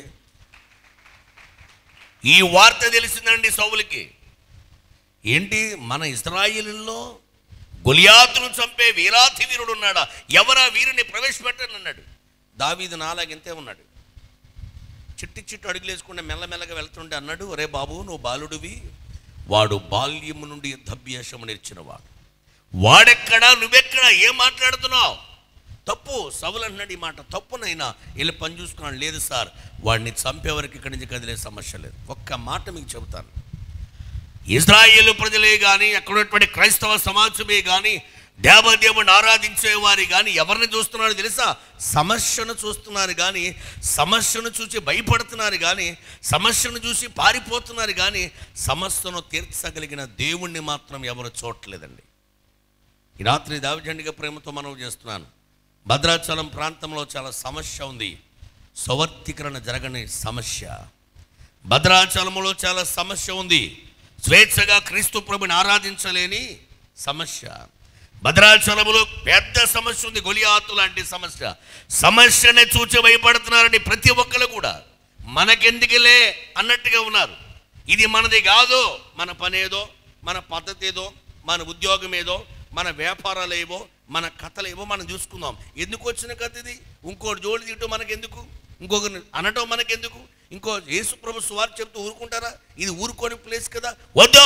ఈ వార్త తెలిసిందండి సౌలుకి ఏంటి మన ఇస్రాయిల్లో గొలియాతును చంపే వీరాధి వీరుడు ఉన్నాడా ఎవరా వీరుని ప్రవేశపెట్టని అన్నాడు దావీదు నాలాగింతే ఉన్నాడు చిట్టి చిట్టు అడుగులేసుకుంటే మెల్లమెల్లగా వెళ్తుంటే అన్నాడు ఒరే బాబు నువ్వు బాలుడివి వాడు బాల్యము నుండి యుద్ధాభ్యాసము నేర్చినవాడు వాడెక్కడా నువ్వెక్కడా ఏం మాట్లాడుతున్నావు తప్పు సవులు అంటున్నాడు ఈ మాట తప్పునైనా వెళ్ళి పని చూసుకున్నాడు లేదు సార్ వాడిని చంపేవరకు ఇక్కడి నుంచి కదిలే సమస్య లేదు ఒక్క మాట మీకు చెబుతాను ఇజ్రాయేలు ప్రజలే కానీ అక్కడ ఉన్నటువంటి క్రైస్తవ సమాజమే కానీ దేవదేవుని ఆరాధించే వారి కానీ ఎవరిని చూస్తున్నారో తెలుసా సమస్యను చూస్తున్నారు కానీ సమస్యను చూసి భయపడుతున్నారు కానీ సమస్యను చూసి పారిపోతున్నారు కానీ సమస్యను తీర్చగలిగిన దేవుణ్ణి మాత్రం ఎవరు చూడలేదండి ఈ రాత్రి దావిజండిగా ప్రేమతో మనవి చేస్తున్నాను భద్రాచలం ప్రాంతంలో చాలా సమస్య ఉంది స్వవర్తీకరణ జరగని సమస్య భద్రాచలంలో చాలా సమస్య ఉంది స్వేచ్ఛగా క్రీస్తు ప్రభుని ఆరాధించలేని సమస్య భద్రాచలములో పెద్ద సమస్య ఉంది గొలియాతు లాంటి సమస్య సమస్యనే చూచి భయపడుతున్నారని ప్రతి ఒక్కరు కూడా మనకెందుకులే అన్నట్టుగా ఉన్నారు ఇది మనది కాదు మన పనేదో మన పద్ధతి ఏదో మన ఉద్యోగం ఏదో మన వ్యాపారాలు ఏవో మన కథలు ఏవో మనం చూసుకుందాం ఎందుకు వచ్చిన కథ ఇది ఇంకోటి జోడి తీయటం మనకెందుకు ఇంకొకరిని అనటం మనకెందుకు ఇంకో యేసు ప్రభు సువార్త చెప్తూ ఊరుకుంటారా ఇది ఊరుకోని ప్లేస్ కదా వద్దా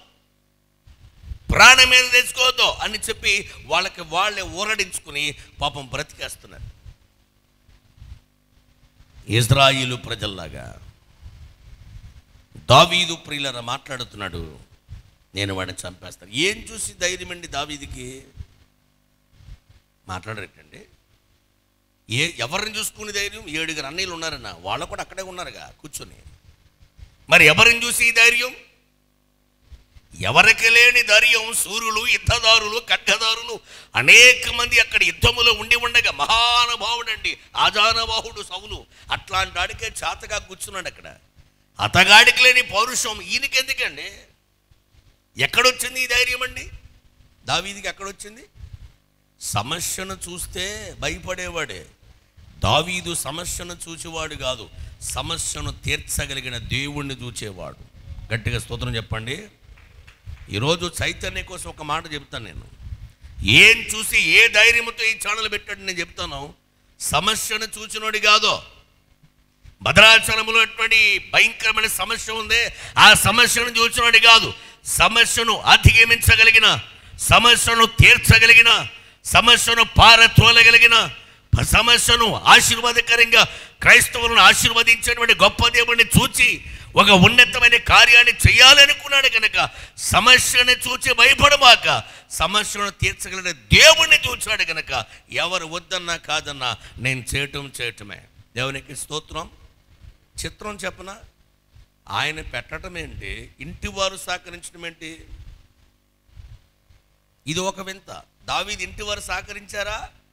ప్రాణం మీద తెచ్చుకోవద్దు అని చెప్పి వాళ్ళకి వాళ్ళే ఊరడించుకుని పాపం బ్రతికేస్తున్నారు ఇజ్రాయిలు ప్రజల్లాగా దావీదు ప్రియులరా మాట్లాడుతున్నాడు నేను వాడిని చంపేస్తాను ఏం చూసి ధైర్యం అండి దావీదికి మాట్లాడరేటండి ఏ ఎవరిని చూసుకునే ధైర్యం ఏడుగురు అన్నయ్యలు ఉన్నారన్న వాళ్ళు కూడా అక్కడే ఉన్నారుగా కూర్చొని మరి ఎవరిని చూసి ఈ ధైర్యం ఎవరికి లేని ధైర్యం సూర్యులు యుద్ధదారులు ఖడ్గదారులు అనేక మంది అక్కడ యుద్ధములో ఉండి ఉండగా మహానుభావుడండి ఆజానబాహుడు సవులు అట్లాంటి వాడికే చేతగా కూర్చున్నాడు అక్కడ అతగాడికి లేని పౌరుషం ఈయనకెందుకండి ఎక్కడొచ్చింది ఈ ధైర్యం అండి దావీదికి ఎక్కడొచ్చింది సమస్యను చూస్తే భయపడేవాడే దావీదు సమస్యను చూచేవాడు కాదు సమస్యను తీర్చగలిగిన దేవుణ్ణి చూచేవాడు గట్టిగా స్తోత్రం చెప్పండి ఈరోజు చైతన్య కోసం ఒక మాట చెప్తాను నేను ఏం చూసి ఏ ధైర్యంతో ఈ ఛానల్ పెట్టాడు నేను చెప్తాను సమస్యను చూచినోడి కాదు భద్రాచలంలో అటువంటి భయంకరమైన సమస్య ఉంది ఆ సమస్యను చూసినోడి కాదు సమస్యను అధిగమించగలిగిన సమస్యను తీర్చగలిగిన సమస్యను పారత్రోలగలిగిన సమస్యను ఆశీర్వాదకరంగా క్రైస్తవులను ఆశీర్వదించేటువంటి గొప్ప దేవుడిని చూచి ఒక ఉన్నతమైన కార్యాన్ని చేయాలనుకున్నాడు కనుక సమస్యను చూచి భయపడమాక సమస్యను తీర్చగలిగిన దేవుణ్ణి చూచాడు కనుక ఎవరు వద్దన్నా కాదన్నా నేను చేయటం చేయటమే దేవునికి స్తోత్రం చిత్రం చెప్పన ఆయన పెట్టడం ఏంటి ఇంటి వారు సహకరించడం ఏంటి ఇది ఒక వింత దావీది ఇంటి వారు సహకరించారా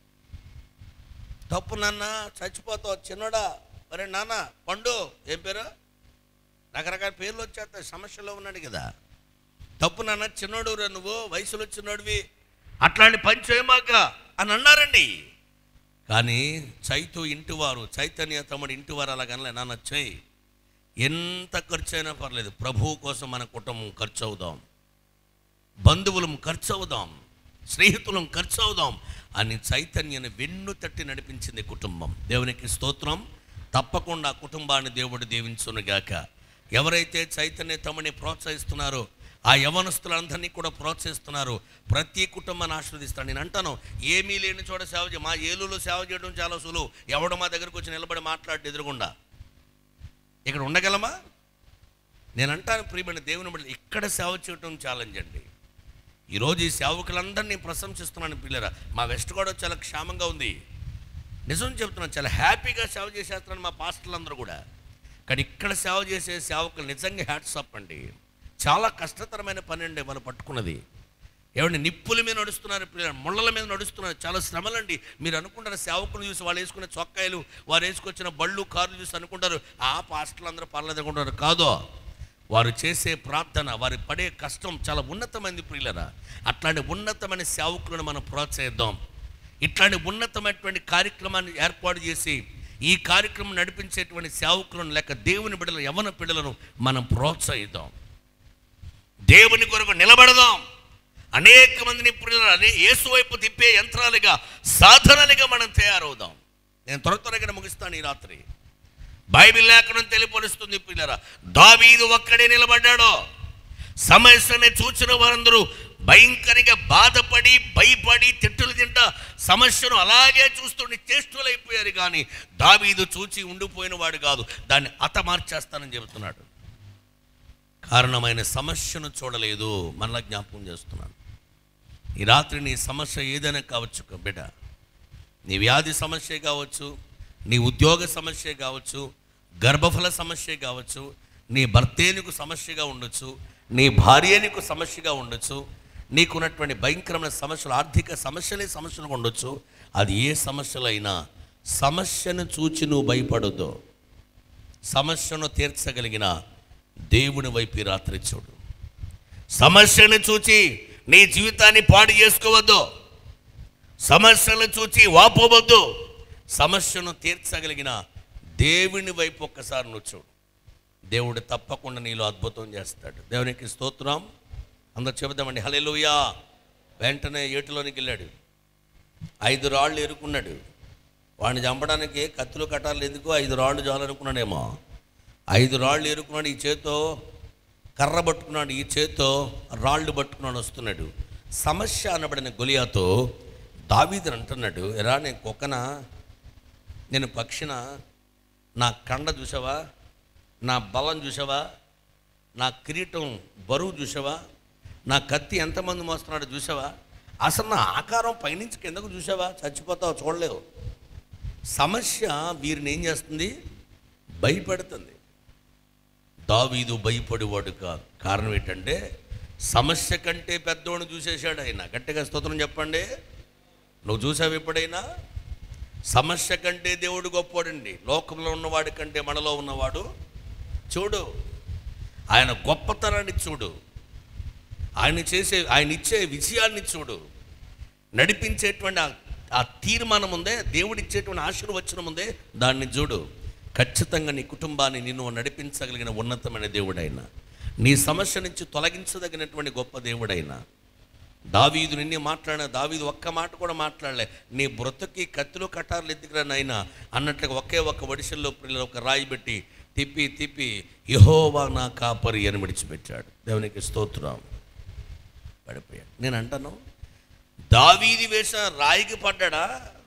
తప్పు నాన్న చచ్చిపోతావు చిన్నడా మరి నాన్న పండు ఏం పేరు రకరకాల పేర్లు వచ్చేస్తాయి సమస్యలో ఉన్నాడు కదా తప్పు నాన్న చిన్నోడు రా నువ్వు వయసులో చిన్నోడివి అట్లాంటి పని చేయమాక అని అన్నారండి కానీ చైతు ఇంటివారు చైతన్య తమ్ముడు ఇంటివారు అలాగనలే నాన్న చేయి ఎంత ఖర్చు అయినా పర్లేదు ప్రభువు కోసం మన కుటుంబం ఖర్చు అవుదాం బంధువులం ఖర్చు అవుదాం స్నేహితులం ఖర్చు అవుదాం అని చైతన్యను వెన్ను తట్టి నడిపించింది కుటుంబం దేవునికి స్తోత్రం తప్పకుండా ఆ కుటుంబాన్ని దేవుడు దీవించునుగాక ఎవరైతే చైతన్య తమని ప్రోత్సహిస్తున్నారో ఆ యవనస్తులందరినీ కూడా ప్రోత్సహిస్తున్నారు ప్రతి కుటుంబాన్ని ఆశీర్వదిస్తాను నేను అంటాను ఏమీ లేని చోట సేవ చేయ మా ఏలులో సేవ చేయడం చాలా సులువు ఎవడు మా దగ్గరకు వచ్చి నిలబడి మాట్లాడి ఎదురుగుండా ఇక్కడ ఉండగలమా నేను అంటాను ప్రియమైన దేవుని బిడ్డలు ఇక్కడ సేవ చేయటం ఛాలెంజ్ అండి ఈరోజు ఈ సేవకులందరినీ ప్రశంసిస్తున్నాను పిల్లరా మా వెస్ట్ గోడ చాలా క్షేమంగా ఉంది నిజం చెప్తున్నాను చాలా హ్యాపీగా సేవ చేసేస్తున్నాను మా పాస్టర్లందరూ కూడా కానీ ఇక్కడ సేవ చేసే సేవకులు నిజంగా హ్యాట్సప్ అండి చాలా కష్టతరమైన పని అండి మనం పట్టుకున్నది ఏమండి నిప్పుల మీద నడుస్తున్నారు పిల్లలు ముళ్ళల మీద నడుస్తున్నారు చాలా శ్రమలండి మీరు అనుకుంటారు సేవకులు చూసి వాళ్ళు వేసుకునే చొక్కాయలు వారు వేసుకొచ్చిన బళ్ళు కార్లు చూసి అనుకుంటారు ఆ పాస్టర్లు అందరూ పర్లేదు అనుకుంటారు కాదో వారు చేసే ప్రార్థన వారి పడే కష్టం చాలా ఉన్నతమైనది ప్రియులరా అట్లాంటి ఉన్నతమైన సేవకులను మనం ప్రోత్సహిద్దాం ఇట్లాంటి ఉన్నతమైనటువంటి కార్యక్రమాన్ని ఏర్పాటు చేసి ఈ కార్యక్రమం నడిపించేటువంటి సేవకులను లేక దేవుని బిడ్డలు యవన పిల్లలను మనం ప్రోత్సహిద్దాం దేవుని కొరకు నిలబడదాం అనేక మందిని పిల్లలు అనే యేసు వైపు తిప్పే యంత్రాలుగా సాధనాలుగా మనం తయారవుదాం నేను త్వర త్వరగా ముగిస్తాను ఈ రాత్రి బైబిల్ లేఖనం తెలియపరుస్తుంది పిల్లరా దావీదు ఒక్కడే నిలబడ్డాడు సమస్యని చూచిన వారందరూ భయంకరంగా బాధపడి భయపడి తిట్టులు తింటా సమస్యను అలాగే చూస్తుండి చేష్టలైపోయారు కానీ దావీదు చూచి ఉండిపోయిన వాడు కాదు దాన్ని అతమార్చేస్తానని చెబుతున్నాడు కారణమైన సమస్యను చూడలేదు మళ్ళా జ్ఞాపకం చేస్తున్నాను ఈ రాత్రి నీ సమస్య ఏదైనా కావచ్చు బిడ్డ నీ వ్యాధి సమస్య కావచ్చు నీ ఉద్యోగ సమస్య కావచ్చు గర్భఫల సమస్య కావచ్చు నీ భర్తేనుకు సమస్యగా ఉండొచ్చు నీ భార్యనికు సమస్యగా ఉండొచ్చు నీకున్నటువంటి భయంకరమైన సమస్యలు ఆర్థిక సమస్యలే సమస్యలు ఉండొచ్చు అది ఏ సమస్యలైనా సమస్యను చూచి నువ్వు భయపడొద్దు సమస్యను తీర్చగలిగిన దేవుని వైపు ఈ రాత్రి చూడు సమస్యను చూచి నీ జీవితాన్ని పాడు చేసుకోవద్దు సమస్యలను చూచి వాపోవద్దు సమస్యను తీర్చగలిగిన దేవుని వైపు ఒక్కసారి నువ్వు చూడు దేవుడు తప్పకుండా నీలో అద్భుతం చేస్తాడు దేవునికి స్తోత్రం అందరు చెబుదామండి హల్లెలూయా వెంటనే ఏటిలోనికి వెళ్ళాడు ఐదు రాళ్ళు ఎరుకున్నాడు వాడిని చంపడానికి కత్తులు కట్టాలి ఎందుకు ఐదు రాళ్ళు చాలనుకున్నాడేమో ఐదు రాళ్ళు ఎరుకున్నాడు ఈ చేత్తో కర్ర పట్టుకున్నాడు ఈ చేత్తో రాళ్ళు పట్టుకున్నాడు వస్తున్నాడు సమస్య అనబడిన గొలియాతో దావీదుని అంటున్నాడు ఎరా నేను కుక్కనా నేను పక్షిన నా కండ చూసావా నా బలం చూసావా నా కిరీటం బరువు చూసావా నా కత్తి ఎంతమంది మోస్తున్నాడో చూసావా అసలు నా ఆకారం పైనుంచి కిందకు చూసావా చచ్చిపోతావు చూడలేవు సమస్య వీరిని ఏం చేస్తుంది భయపెడుతుంది దావీదు భయపడేవాడు కాదు కారణం ఏంటంటే సమస్య కంటే పెద్దోడిని చూసేశాడు ఆయన గట్టిగా స్తోత్రం చెప్పండి నువ్వు చూసావు ఎప్పుడైనా సమస్య కంటే దేవుడు గొప్పవాడండి లోకంలో ఉన్నవాడి కంటే మనలో ఉన్నవాడు చూడు ఆయన గొప్పతనాన్ని చూడు ఆయన చేసే ఆయన ఇచ్చే విజయాన్ని చూడు నడిపించేటువంటి ఆ- ఆ తీర్మానం ఉందే దేవుడు ఇచ్చేటువంటి ఆశీర్వచనం ఉందే దాన్ని చూడు ఖచ్చితంగా నీ కుటుంబాన్ని నిన్ను నడిపించగలిగిన ఉన్నతమైన దేవుడైన నీ సమస్య నుంచి తొలగించదగినటువంటి గొప్ప దేవుడైనా దావీదు నిన్నే మాట్లాడిన దావీదు ఒక్క మాట కూడా మాట్లాడలే నీ బ్రతుకి కత్తులు కటార్లు ఎత్తుకురా నాయనా అన్నట్లుగా ఒకే ఒక్క వడిసెల్లో పిల్లలు ఒక రాయి పెట్టి తిప్పి తిప్పి యహోవా నా కాపరి అని విడిచిపెట్టాడు దేవునికి స్తోత్రం పడిపోయాడు నేను అంటాను దావీది వేసిన రాయికి పడ్డాడా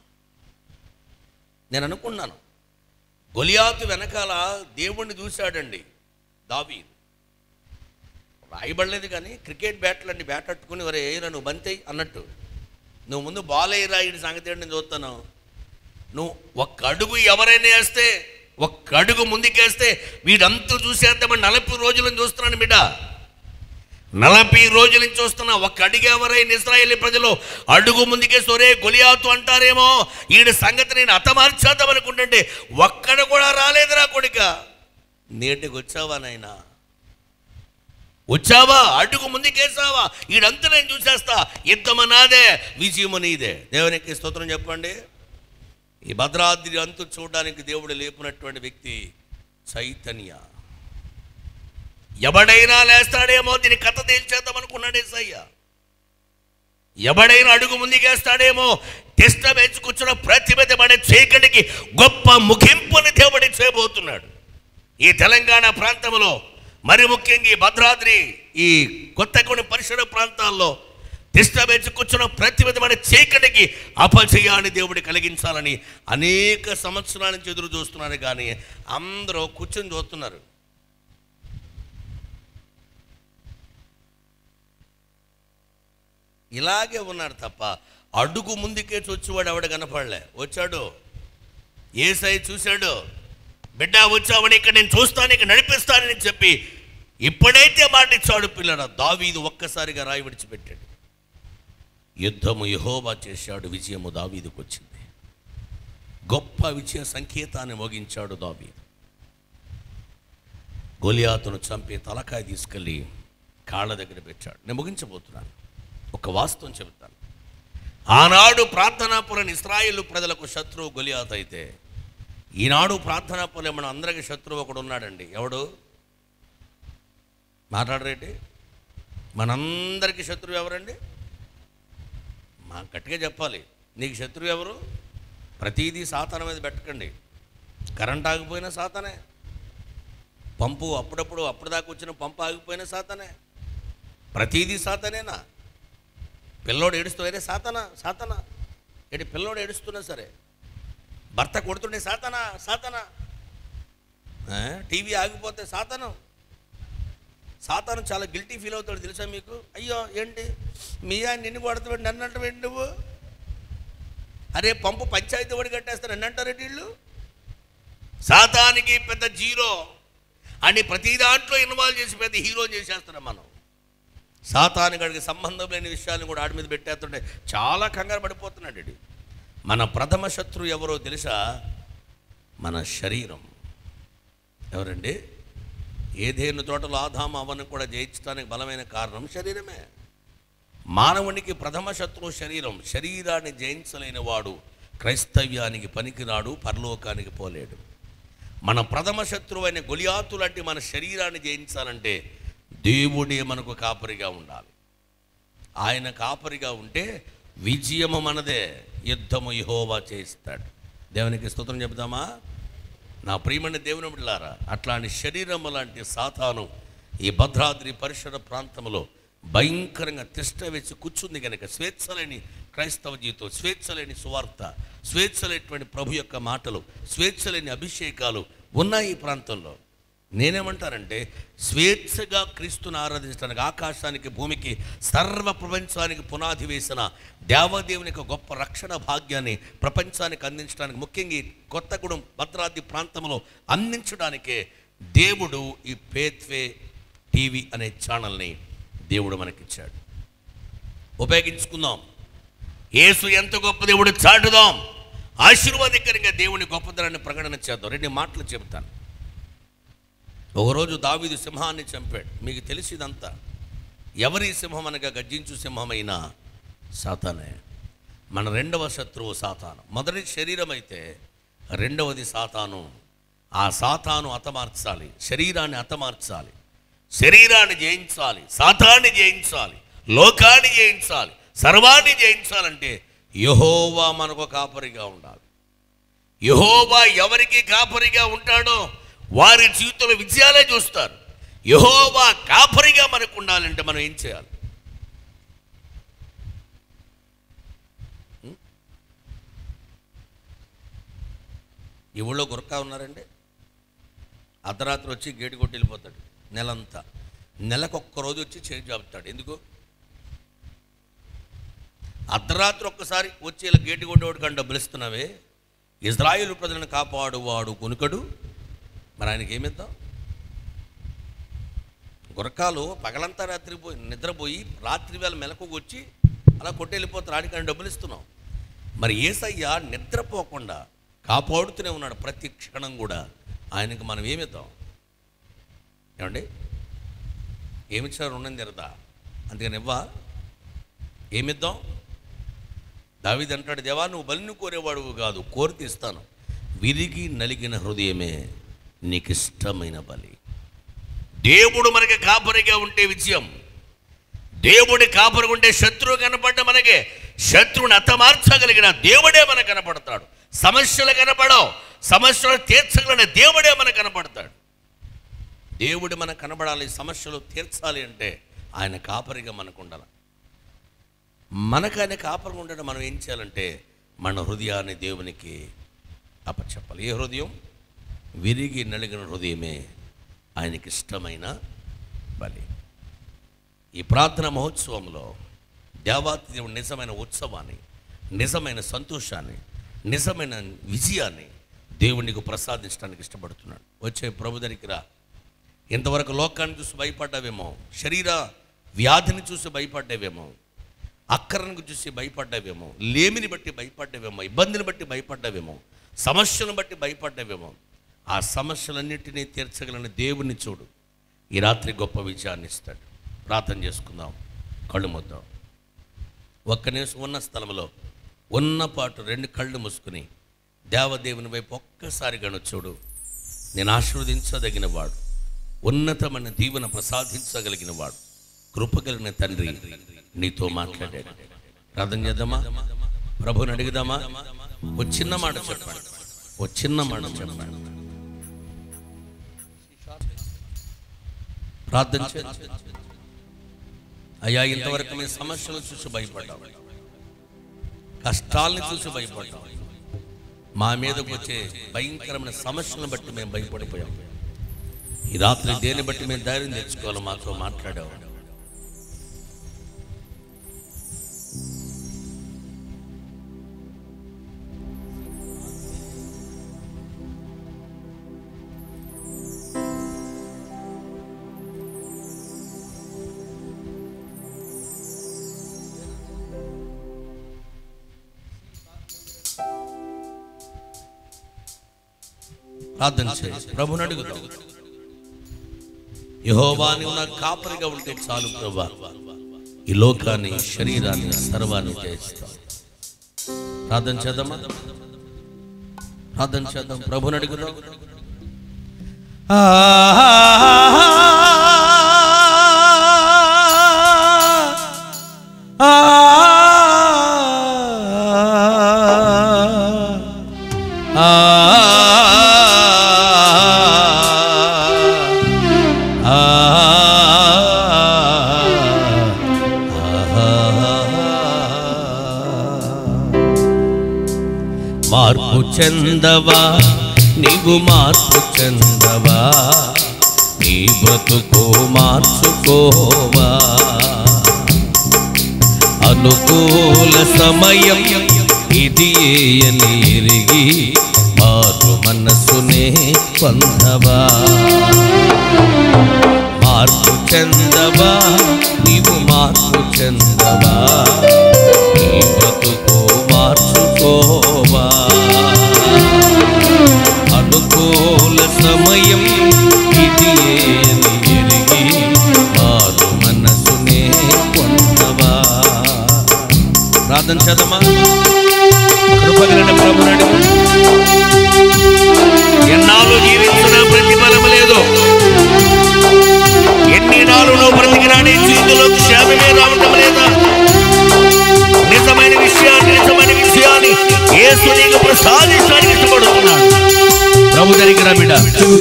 నేను అనుకున్నాను గొలియాతు వెనకాల దేవుణ్ణి చూశాడండి దావీదు రాయబడలేదు కానీ క్రికెట్ బ్యాట్లు అండి బ్యాట్ అట్టుకుని వరే ఏరా నువ్వు బంతి అన్నట్టు నువ్వు ముందు బాల్ వేయరా ఈ సంగతి ఏంటి నేను చూస్తాను నువ్వు ఒక్క అడుగు ఎవరైనా వేస్తే ఒక్క అడుగు ముందుకేస్తే వీడంతా చూసేద్దామని నలభై రోజులను చూస్తున్నాను బిడ్డ నలభై రోజుల నుంచి చూస్తున్నా ఒక్క అడిగి ఎవరైనా ఇస్రాయేలీ ప్రజలు అడుగు ముందుకే సొరే గొలియాతు అంటారేమో ఈడి సంగతి నేను అతమార్చేద్దాం అనుకుంటుంటే ఒక్కడ కూడా రాలేదురా కొడుక నేటికి వచ్చావా నాయనా వచ్చావా అడుగు ముందుకేసావా ఈడంతా నేను చూసేస్తా యుద్ధము నాదే విజయము నీదే దేవునికి స్తోత్రం చెప్పండి ఈ భద్రాద్రి అంతు చూడడానికి దేవుడు లేపినటువంటి వ్యక్తి చైతన్య ఎవడైనా లేస్తాడేమో దీని కథ తేల్చేద్దాం అనుకున్నాడు ఏసయ్య ఎవడైనా అడుగు ముందుకేస్తాడేమో టెస్ట్ వేసి కూర్చున్న ప్రతిభత పడే చీకటికి గొప్ప ముగింపుని దేవుడి చేయబోతున్నాడు ఈ తెలంగాణ ప్రాంతంలో మరి ముఖ్యంగా ఈ భద్రాద్రి ఈ కొత్తగూడెం పరిసర ప్రాంతాల్లో వేసి కూర్చున్న ప్రతి విధమైన చీకటికి అపజయాన్ని దేవుడి కలిగించాలని అనేక సంవత్సరాల నుంచి ఎదురు చూస్తున్నారు కానీ అందరూ కూర్చొని చూస్తున్నారు ఇలాగే ఉన్నాడు తప్ప అడుగు ముందుకే వచ్చేవాడు ఎవడ కనపడలే వచ్చాడు ఏసై చూశాడు బిడ్డ వచ్చావని ఇక్కడ నేను చూస్తాను ఇక్కడ నడిపిస్తానని చెప్పి ఇప్పుడైతే మాట ఇచ్చాడు పిల్లడ దావీదు ఒక్కసారిగా రాయి విడిచిపెట్టాడు యుద్ధము యహోవా చేశాడు విజయము దావీదుకు వచ్చింది గొప్ప విజయ సంకేతాన్ని మోగించాడు దావీదు గొలియాతును చంపి తలకాయ తీసుకెళ్ళి కాళ్ళ దగ్గర పెట్టాడు నేను ముగించబోతున్నాను ఒక వాస్తవం చెబుతాను ఆనాడు ప్రార్థనాపురం ఇస్రాయేలు ప్రజలకు శత్రువు గొలియాత్ అయితే ఈనాడు ప్రార్థనాపురం మన అందరికీ శత్రువు ఒకడు ఉన్నాడండి ఎవడు మాట్లాడరేంటి మనందరికీ శత్రువు ఎవరండి మా గట్టిగా చెప్పాలి నీకు శత్రువు ఎవరు ప్రతిదీ సాతాన మీద పెట్టకండి కరెంట్ ఆగిపోయినా సాతానే పంపు అప్పుడప్పుడు అప్పుడు దాకా వచ్చిన పంపు ఆగిపోయినా సాతానే ప్రతిదీ సాతానేనా పిల్లోడు ఏడుస్తూ సాతన సాతన ఏంటి పిల్లోడు ఏడుస్తున్నా సరే భర్త కొడుతుండే సాతన సాతన ఆ, టీవీ ఆగిపోతే సాతనం సాతాను చాలా గిల్టీ ఫీల్ అవుతాడు తెలుసా మీకు అయ్యో ఏంటి మీ ఆయన నిన్ను కొడతాడు నన్ను అంటావేంటి నువ్వు అరే పంపు పంచాయతీ వాడి కట్టేస్తారు నన్ను అంటారేంటి వీళ్ళు సాతానికి పెద్ద జీరో అని ప్రతి దాంట్లో ఇన్వాల్వ్ చేసి పెద్ద హీరో చేసేస్తున్నాం మనం సాతాను గడికి సంబంధం లేని విషయాలను కూడా ఆడి మీద పెట్టేస్తుంటే చాలా కంగారు పడిపోతున్నాడు వీడు. మన ప్రథమ శత్రువు ఎవరో తెలుసా మన శరీరం ఎవరండి ఏదేను తోటలో ఆదాము అవను కూడా జయించడానికి బలమైన కారణం శరీరమే మానవునికి ప్రథమ శత్రువు శరీరం శరీరాన్ని జయించలేని వాడు క్రైస్తవ్యానికి పనికిరాడు పరలోకానికి పోలేడు మన ప్రథమ శత్రువు అయిన గొలియాతు లాంటి మన శరీరాన్ని జయించాలంటే దేవుడే మనకు కాపరిగా ఉండాలి ఆయన కాపరిగా ఉంటే విజయము మనదే యుద్ధము యహోవా చేయిస్తాడు దేవునికి స్తోత్రం చెబుదామా నా ప్రియమైన దేవుని బిడ్డలారా అట్లాంటి శరీరం లాంటి సాతాను ఈ భద్రాద్రి పరిసర ప్రాంతంలో భయంకరంగా తిష్ట వేసి కూర్చుంది కనుక స్వేచ్ఛలేని క్రైస్తవ జీవితం స్వేచ్ఛలేని సువార్త స్వేచ్ఛలేనటువంటి ప్రభు యొక్క మాటలు స్వేచ్ఛలేని అభిషేకాలు ఉన్నాయి ఈ ప్రాంతంలో నేనేమంటానంటే స్వేచ్ఛగా క్రీస్తుని ఆరాధించడానికి ఆకాశానికి భూమికి సర్వ ప్రపంచానికి పునాది వేసిన దేవదేవుని యొక్క గొప్ప రక్షణ భాగ్యాన్ని ప్రపంచానికి అందించడానికి ముఖ్యంగా ఈ కొత్తగూడెం భద్రాద్రి ప్రాంతంలో అందించడానికే దేవుడు ఈ పేత్వే టీవీ అనే ఛానల్ని దేవుడు మనకిచ్చాడు ఉపయోగించుకుందాం యేసు ఎంత గొప్ప దేవుడు చాటుదాం ఆశీర్వాదకరంగా దేవుని గొప్పతనాన్ని ప్రకటన చేద్దాం రెండు మాటలు చెబుతాను ఒకరోజు దావీదు సింహాన్ని చంపాడు మీకు తెలిసి ఇదంతా ఎవరి సింహం అనగా గర్జించు సింహమైన సాతానే మన రెండవ శత్రువు సాతాను మొదటి శరీరం అయితే రెండవది సాతాను ఆ సాతాను హతమార్చాలి శరీరాన్ని హతమార్చాలి శరీరాన్ని జయించాలి సాతాన్ని జయించాలి లోకాన్ని జయించాలి సర్వాన్ని జయించాలంటే యహోవా మనకు కాపరిగా ఉండాలి యహోవా ఎవరికి కాపరిగా ఉంటాడో వారి జీవితంలో విజయాలే చూస్తారు యహోవా కాపరిగా మనకు ఉండాలంటే మనం ఏం చేయాలి ఉం? ఈ ఊళ్ళో గురకా ఉన్నారండి అర్ధరాత్రి వచ్చి గేటు కొట్టి వెళ్ళిపోతాడు నెలంతా నెలకొక్క రోజు వచ్చి చేయి చాపుతాడు ఎందుకు అర్ధరాత్రి ఒక్కసారి వచ్చి ఇలా గేటు కొట్టేవాడు కానీ డబ్బులు ఇస్తున్నావే ఇజ్రాయేల్ ప్రజలను కాపాడువాడు కొనుకడు మరి ఆయనకి ఏమిద్దాం గురకాలు పగలంతా రాత్రి పోయి నిద్రపోయి రాత్రి వేళ మెలకు వచ్చి అలా కొట్టి వెళ్ళిపోతారు ఆడికి ఆయన డబ్బులు ఇస్తున్నాం మరి ఏసయ్య నిద్రపోకుండా కాపాడుతూనే ఉన్నాడు ప్రతి క్షణం కూడా ఆయనకి మనం ఏమిద్దాం ఏమండి ఏమిచ్చారు రుణం తీరదా అందుకని ఇవ్వా ఏమిద్దాం దావిది అంటాడు దేవా నువ్వు బలిని కోరేవాడు కాదు కోరితే ఇస్తాను విరిగి నలిగిన హృదయమే నీకు ఇష్టమైన బలి దేవుడు మనకి కాపరిగా ఉంటే విజయం దేవుడి కాపరి ఉంటే శత్రువు కనపడ్డ మనకి శత్రువుని అతమార్చగలిగిన దేవుడే మనకు కనపడతాడు సమస్యలు కనపడవు సమస్యలు తీర్చగలిగిన దేవుడే మనకు కనపడతాడు దేవుడు మనకు కనబడాలి సమస్యలు తీర్చాలి అంటే ఆయన కాపరిగా మనకు ఉండాలి మనకు ఆయన కాపరిగా ఉండడం మనం ఏం చేయాలంటే మన హృదయాన్ని దేవునికి అప్పచెప్పాలి ఏ హృదయం విరిగి నలిగిన హృదయమే ఆయనకి ఇష్టమైన బలి ఈ ప్రార్థన మహోత్సవంలో దేవాతి దేవుడు నిజమైన ఉత్సవాన్ని నిజమైన సంతోషాన్ని నిజమైన విజయాన్ని దేవునికి ప్రసాదించడానికి ఇష్టపడుతున్నాడు వచ్చే ప్రభు దగ్గరికి రా ఇంతవరకు లోకాన్ని చూసి భయపడ్డావేమో శరీర వ్యాధిని చూసి భయపడ్డావేమో అక్కరను చూసి భయపడ్డావేమో లేమిని బట్టి భయపడ్డావేమో ఇబ్బందిని బట్టి భయపడ్డావేమో సమస్యలను బట్టి భయపడ్డావేమో ఆ సమస్యలన్నింటినీ తీర్చగలిగిన దేవుణ్ణి చూడు ఈ రాత్రి గొప్ప విజయాన్ని ఇస్తాడు ప్రార్థన చేసుకుందాం కళ్ళు ముద్దాం ఒక్క నిమిషం ఉన్న స్థలంలో ఉన్న పాటు రెండు కళ్ళు మూసుకుని దేవదేవుని వైపు ఒక్కసారి చూడు నేను ఆశీర్వదించదగిన వాడు ఉన్నతమైన దీవెన ప్రసాదించగలిగిన వాడు కృపగలిగిన తండ్రి నీతో మాట్లాడాడు ప్రార్థన చేద్దామా ప్రభుని అడుగుదామా ఓ చిన్న మాట చెప్పండి ఓ చిన్న మాట చెప్పండి ప్రార్థన చేద్దాం అయ్యా ఇంతవరకు మేము సమస్యలు చూసి భయపడ్డాం కష్టాలను చూసి భయపడ్డాం మా మీదకు వచ్చే భయంకరమైన సమస్యలను బట్టి మేము భయపడిపోయాం ఈ రాత్రి దేని బట్టి మేము ధైర్యం తెచ్చుకోవాలి మాతో మాట్లాడావు ప్రార్థన చేయి ప్రభుని అడుగుతాం యహోవా నీవు నాకు కాపరిగా ఉంటే చాలు ప్రభా ఈ లోకాన్ని శరీరాన్ని సర్వాన్ని చేస్తాం ప్రార్థన చేద్దామా ప్రార్థన చేద్దాం ప్రభుని అడుగుదాం మార్పు చెందవా నీవు మార్పు చెందవా నీ బ్రతుకు మార్చుకోవా అనుకూల సమయం ఇది అని ఎరిగి మారు మనసునే పొందవా మార్పు చెందవా నీవు మార్పు చెందవా నీ బ్రతుకు మార్చుకోవా అనుకూల సమయం ఇది అని ఎరిగి మారు మనసునే ప్రార్థన చేద్దామా కృపగలన ప్రభునడు ఎన్నాళ్ళు జీవించిన ప్రతిఫలం లేదు ఎన్ని నాళ్ళు నువ్వు బ్రతికినా నీ జీవితంలో క్షేమమే రావటం లేదా నిజమైన విషయాన్ని నిజమైన విషయాన్ని యేసు నీకు ప్రసాదించడానికి ఇష్టపడుతున్నాడు ప్రభు దగ్గర బిడ్డ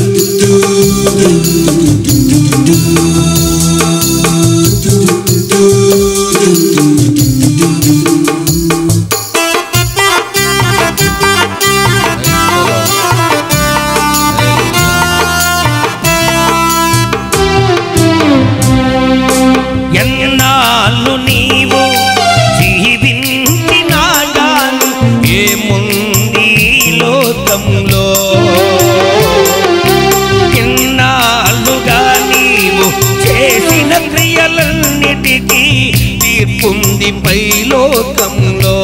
ఎన్నాళ్ళు నీవు జీవించినాగాను ఏముంది ఈ లోకంలో ఎన్నాళ్ళుగా నీవు చేసిన క్రియలన్నిటికీ తీర్పుంది పై లోకంలో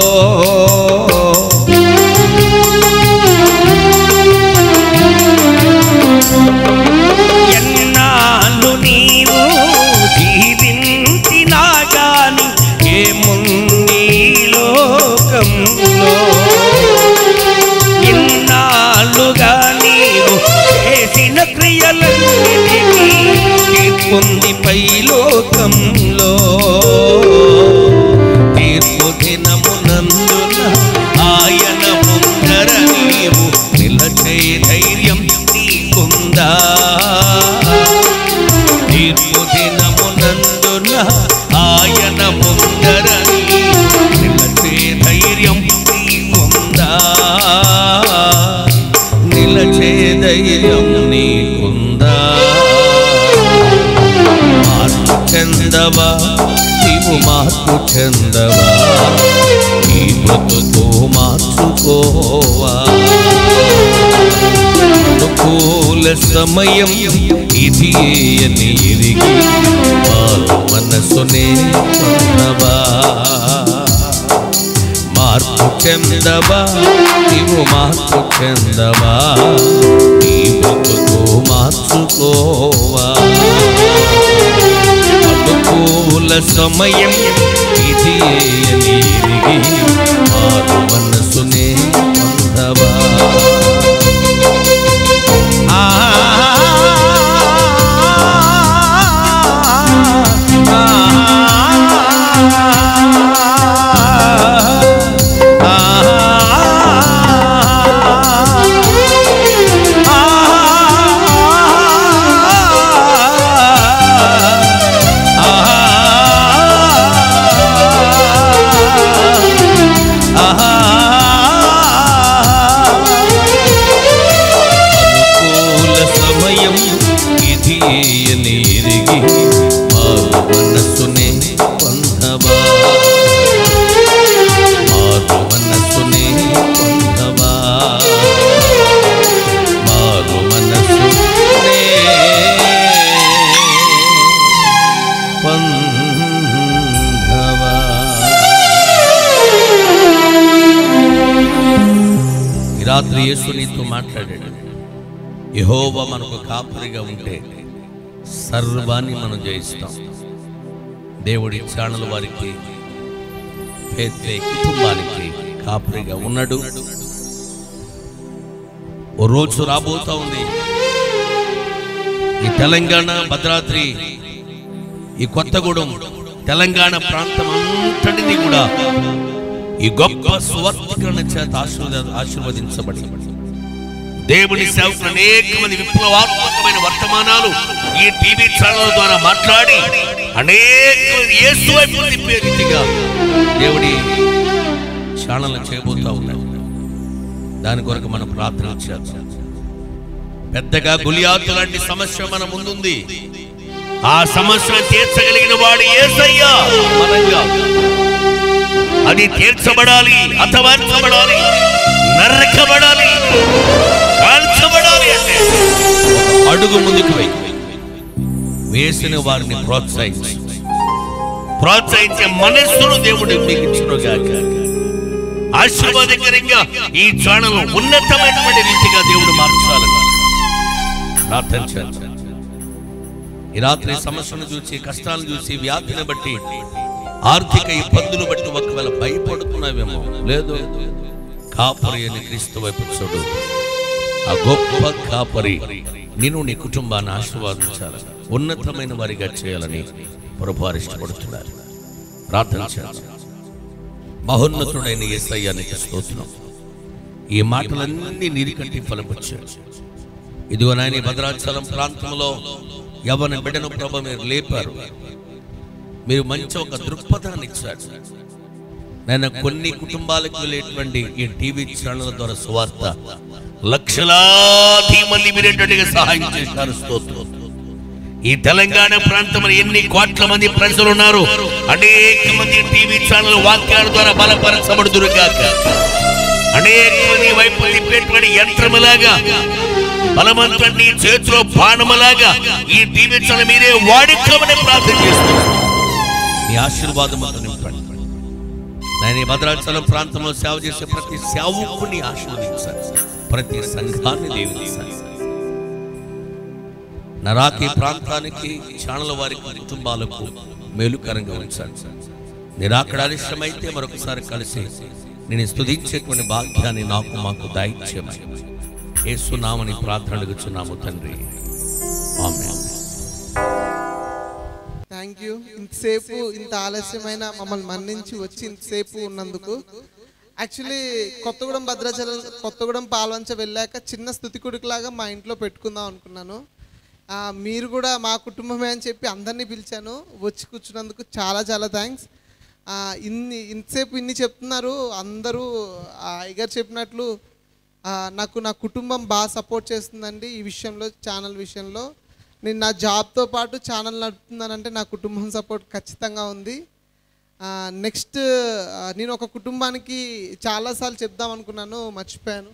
ఎన్నాళ్ళు నీవు జీవించినా గాని ఏముంది ఈ లోకంలో ఇన్నాళ్ళుగా నీవు చేసిన క్రియలన్నిటికీ తీర్పుంది పై లోకంలో తీర్పు దినమునందున ఆయన ముందర నీవు నిలచే ధైర్యం నీకుందా తీర్పు దినమునందున ఆయన ముందర నీవు నిలచే ధైర్యం నీకుందా నిలచే ధైర్యం నీకుందా మార్పు చెందవా నీవు మార్పు చెందవా ఈ బ్రతుకు మార్చుకోవా అనుకూల సమయం ఇది అని ఎరిగి వారు మనసునే పొందవా మార్పు చెందవా నీవు మార్పు చెందవా ఈ బ్రతుకు మార్చుకోవా అనుకూల సమయం ఇది అని ఎరిగి మారు మనసునే పొందవా ఆ అనుకూల సమయం ఇది అని ఎరిగి మారు మనసునే పొందవా మారు మనసునే పొందవా మారు మనసునే పొందవా ఈ రాత్రి యేసు నీతో మాట్లాడాడు యహోవ మనకు కాపరిగా ఉంటే సర్వాన్ని మనం జయిస్తాం దేవుడి ఛానల్ వారికి పేత్రే కుటుంబానికి కాపరిగా ఉన్నాడు ఓ రోజు రాబోతా ఉంది ఈ తెలంగాణ భద్రాద్రి ఈ కొత్తగూడెం తెలంగాణ ప్రాంతం అంతటినీ కూడా ఈ గొప్ప స్వర్తికరణ చేత ఆశీర్వద ఆశీర్వదించబడి దేవుని సేవకులు అనేక మంది విప్లవాత్మకమైన వర్తమానాలు ఈ టీవీ ఛానల్ ద్వారా మాట్లాడి అనేక మంది యేసు వైపు తిప్పే రీతిగా దేవుడి ఛానల్ చేయబోతా ఉన్నాడు దాని కొరకు మనం ప్రార్థన చేద్దాం పెద్దగా గులియాతు లాంటి సమస్య మన ముందుంది ఆ సమస్యను తీర్చగలిగిన వాడు ఏసయ్యా మనంగా అది తీర్చబడాలి అతవర్చబడాలి నరకబడాలి కాల్చబడాలి అంటే ఒక అడుగు ముందుకు వెయ్యి వేసిన వారిని ప్రోత్సహించి ప్రోత్సహించే మనస్సును దేవుడు మీకు ఇచ్చునుగాక ఆశీర్వాదకరంగా ఈ ఛానల్ ఉన్నతమైనటువంటి రీతిగా దేవుడు మార్చాలని ప్రార్థన చేద్దాం. ఈ రాత్రి సమస్యను చూసి కష్టాలను చూసి వ్యాధిని బట్టి ఆర్థిక ఇబ్బందులు బట్టి ఒకవేళ భయపడుతున్న విన్నావేమో లేదు కాపరి అని క్రీస్తు వైపు చూడు ఆ గొప్ప కాపరి నేను నీ కుటుంబాన్ని ఆశీర్వాదించాలి ఉన్నతమైన వారిగా చేయాలని ప్రభు ఇష్టపడుతున్నారు ప్రార్థన చేయాలి మహోన్నతుడైన ఏసయ్యానికి స్తోత్రం ఈ మాటలన్నీ నీరికంటి ఫలపచ్చాయి ఇదిగో నాయన ఈ భద్రాచలం ప్రాంతంలో ఎవరిని బిడ్డను ప్రభ మీరు లేపారు మీరు మంచి ఒక దృక్పథాన్ని ఇచ్చారు నేను కొన్ని కుటుంబాలకు వెళ్ళేటువంటి ఈ టీవీ ఛానల్ ద్వారా సువార్త లక్షలాది మంది మీరేటట్టుగా సహాయం చేశారు స్తోత్రం ఈ తెలంగాణ ప్రాంతంలో ఎన్ని కోట్ల మంది ప్రజలు ఉన్నారు అనేక మంది టీవీ ఛానల్ వాక్యాల ద్వారా బలపరచబడుదురు కాక అనేక మంది వైపు తిప్పేటువంటి యంత్రములాగా బలవంతుడిని చేతిలో బాణములాగా ఈ టీవీ ఛానల్ మీరే వాడుకోమని ప్రార్థన చేస్తున్నాను మీ ఆశీర్వాదముతో నింపండి నేను ఈ భద్రాచలం ప్రాంతంలో సేవ చేసే ప్రతి సేవకుని ఆశీర్వదించాలి ప్రతి సంఘాన్ని దీవించాలి నరాకి ప్రాంతానికి ఛానల్ వారి కుటుంబాలకు మేలుకరంగా ఉంచాలి నిరాకడ ఇష్టమైతే మరొకసారి కలిసి నేను స్తుతించేటువంటి భాగ్యాన్ని నాకు మాకు దాయిత్యమై ఏసునామని ప్రార్థన అడుగుచున్నాము తండ్రి ఆమేన్ థ్యాంక్ యూ ఇంతసేపు ఇంత ఆలస్యమైన మమ్మల్ని మన్నించి వచ్చి ఇంతసేపు ఉన్నందుకు యాక్చువల్లీ కొత్తగూడెం భద్రాచలం కొత్తగూడెం పాల్వంచ వెళ్ళాక చిన్న స్థుతికుడికిలాగా మా ఇంట్లో పెట్టుకుందాం అనుకున్నాను ఆ, మీరు కూడా మా కుటుంబమే అని చెప్పి అందరినీ పిలిచాను వచ్చి కూర్చున్నందుకు చాలా చాలా థ్యాంక్స్ ఇన్ని ఇంతసేపు ఇన్ని చెప్తున్నారు అందరూ ఆ అయ్యగారు చెప్పినట్లు ఆ, నాకు నా కుటుంబం బాగా సపోర్ట్ చేస్తుందండి ఈ విషయంలో ఛానల్ విషయంలో నేను నా జాబ్తో పాటు ఛానల్ నడుపుతున్నానంటే నా కుటుంబం సపోర్ట్ ఖచ్చితంగా ఉంది నెక్స్ట్ నేను ఒక కుటుంబానికి చాలాసార్లు చెప్దాం అనుకున్నాను మర్చిపోయాను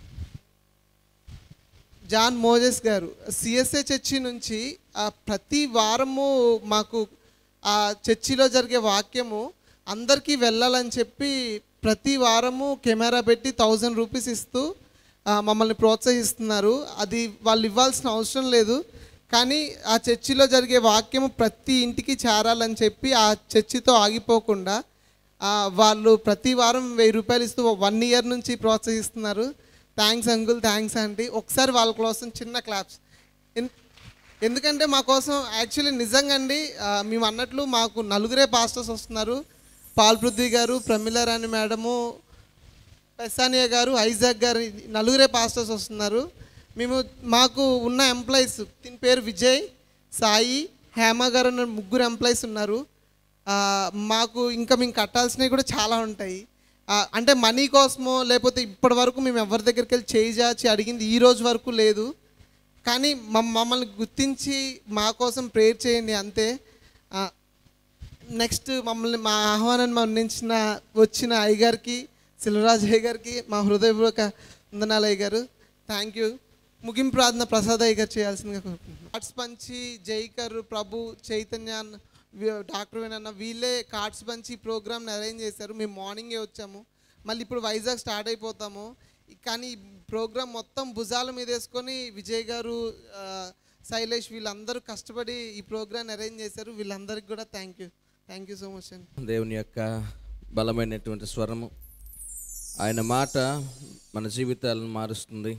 John Moses garu CSA church నుంచి ఆ, ప్రతి వారము మాకు ఆ చర్చిలో జరిగే వాక్యము అందరికీ వెళ్ళాలని చెప్పి ప్రతి వారము కెమెరా పెట్టి థౌజండ్ రూపీస్ ఇస్తూ ఆ, మమ్మల్ని ప్రోత్సహిస్తున్నారు అది వాళ్ళు ఇవ్వాల్సిన అవసరం లేదు కానీ ఆ చర్చిలో జరిగే వాక్యము ప్రతి ఇంటికి చేరాలని చెప్పి ఆ చర్చితో ఆగిపోకుండా ఆ, వాళ్ళు ప్రతి వారం వెయ్యి రూపాయలు ఇస్తూ వన్ ఇయర్ నుంచి ప్రోత్సహిస్తున్నారు థ్యాంక్స్ అంకుల్ థ్యాంక్స్ ఆంటీ ఒకసారి వాళ్ళ కోసం చిన్న క్లాప్స్ ఎందుకంటే మా కోసం యాక్చువల్లీ నిజంగా అండి ఆ, మేము అన్నట్లు మాకు నలుగురే పాస్టర్స్ వస్తున్నారు పాల్ పృథ్వీ గారు ప్రమిళ రాణి మేడము పెసానియా గారు ఐజాక్ గారు ఈ నలుగురే పాస్టర్స్ వస్తున్నారు మేము మాకు ఉన్న ఎంప్లాయీస్ దీని పేరు విజయ్ సాయి హేమ గారు అన్న ముగ్గురు ఎంప్లాయీస్ ఉన్నారు ఆ, మాకు ఇంకా మేము కట్టాల్సినవి కూడా చాలా ఉంటాయి ఆ, అంటే మనీ కోసమో లేకపోతే ఇప్పటి వరకు మేము ఎవరి దగ్గరికి వెళ్ళి చేయి చాచి అడిగింది ఈ రోజు వరకు లేదు కానీ మమ్- మమ్మల్ని గుర్తించి మా కోసం ప్రేయర్ చేయండి అంతే ఆ, నెక్స్ట్ మమ్మల్ని మా ఆహ్వానాన్ని మన్నించిన వచ్చిన అయ్యగారికి శిలరాజ్ అయ్య గారికి మా హృదయపూర్వక వందనాలు అయ్య గారు థ్యాంక్ యూ ముగింపు ప్రార్థన ప్రసాద్ అయ్య గారు చేయాల్సిందిగా కోరుకుంటున్నాను కార్డ్స్ పంచి జైకర్ ప్రభు చైతన్య అన్న, వీ- డాక్టర్ వేణన్న వీళ్ళే కార్డ్స్ పంచి ప్రోగ్రామ్ని అరేంజ్ చేశారు మేము మార్నింగే వచ్చాము మళ్ళీ ఇప్పుడు వైజాగ్ స్టార్ట్ అయిపోతాము కానీ ఈ ప్రోగ్రామ్ మొత్తం భుజాల మీద వేసుకొని విజయ్ గారు ఆ, శైలేష్ వీళ్ళందరూ కష్టపడి ఈ ప్రోగ్రామ్ అరేంజ్ చేశారు వీళ్ళందరికీ కూడా thank you thank you so much అండి దేవుని యొక్క బలమైనటువంటి స్వరము ఆయన మాట మన జీవితాలను మారుస్తుంది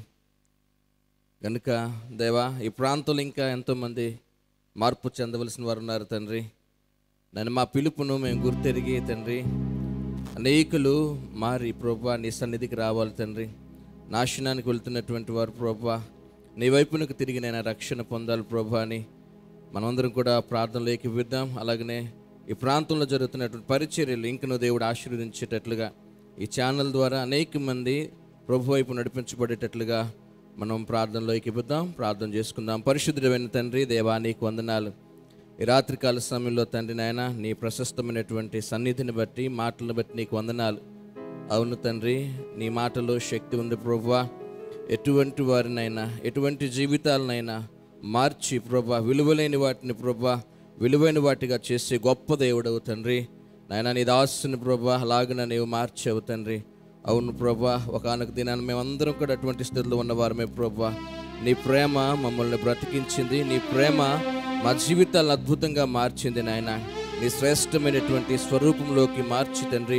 కనుక దేవా ఈ ప్రాంతంలో ఇంకా ఎంతోమంది మార్పు చెందవలసిన వారు ఉన్నారు తండ్రి నన్ను మా పిలుపును మేము గుర్తెరిగి తండ్రి అనేకులు మారి ప్రభా నీ సన్నిధికి రావాలి తండ్రి నాశనానికి వెళ్తున్నటువంటి వారు ప్రభా నీ వైపునకు తిరిగి నేను రక్షణ పొందాలి ప్రభా అని మనమందరం కూడా ప్రార్థనలు ఏకివిద్దాం అలాగనే ఈ ప్రాంతంలో జరుగుతున్నటువంటి పరిచర్యలు ఇంకనూ దేవుడు ఆశీర్వదించేటట్లుగా ఈ ఛానల్ ద్వారా అనేక మంది ప్రభు వైపు నడిపించబడేటట్లుగా మనం ప్రార్థనలో ఏకివిద్దాం ప్రార్థన చేసుకుందాం పరిశుద్ధుడైన తండ్రి దేవా నీకు వందనాలు ఈ రాత్రికాల సమయంలో తండ్రి నాయన నీ ప్రశస్తమైనటువంటి సన్నిధిని బట్టి మాటలను బట్టి నీకు వందనాలు అవును తండ్రి నీ మాటలో శక్తి ఉంది ప్రభువా ఎటువంటి వారినైనా ఎటువంటి జీవితాలనైనా మార్చి ప్రభా విలువలేని వాటిని ప్రభా విలువైన వాటిగా చేసే గొప్ప దేవుడవు తండ్రి నాయన నీ దాసుని ప్రభా అలాగన నీవు మార్చావు తండ్రి అవును ప్రభా ఒకనొక దినాన్ని మేమందరం కూడా అటువంటి స్థితిలో ఉన్నవారమే ప్రభా నీ ప్రేమ మమ్మల్ని బ్రతికించింది నీ ప్రేమ మా జీవితాలను అద్భుతంగా మార్చింది నాయన నీ శ్రేష్టమైనటువంటి స్వరూపంలోకి మార్చి తండ్రి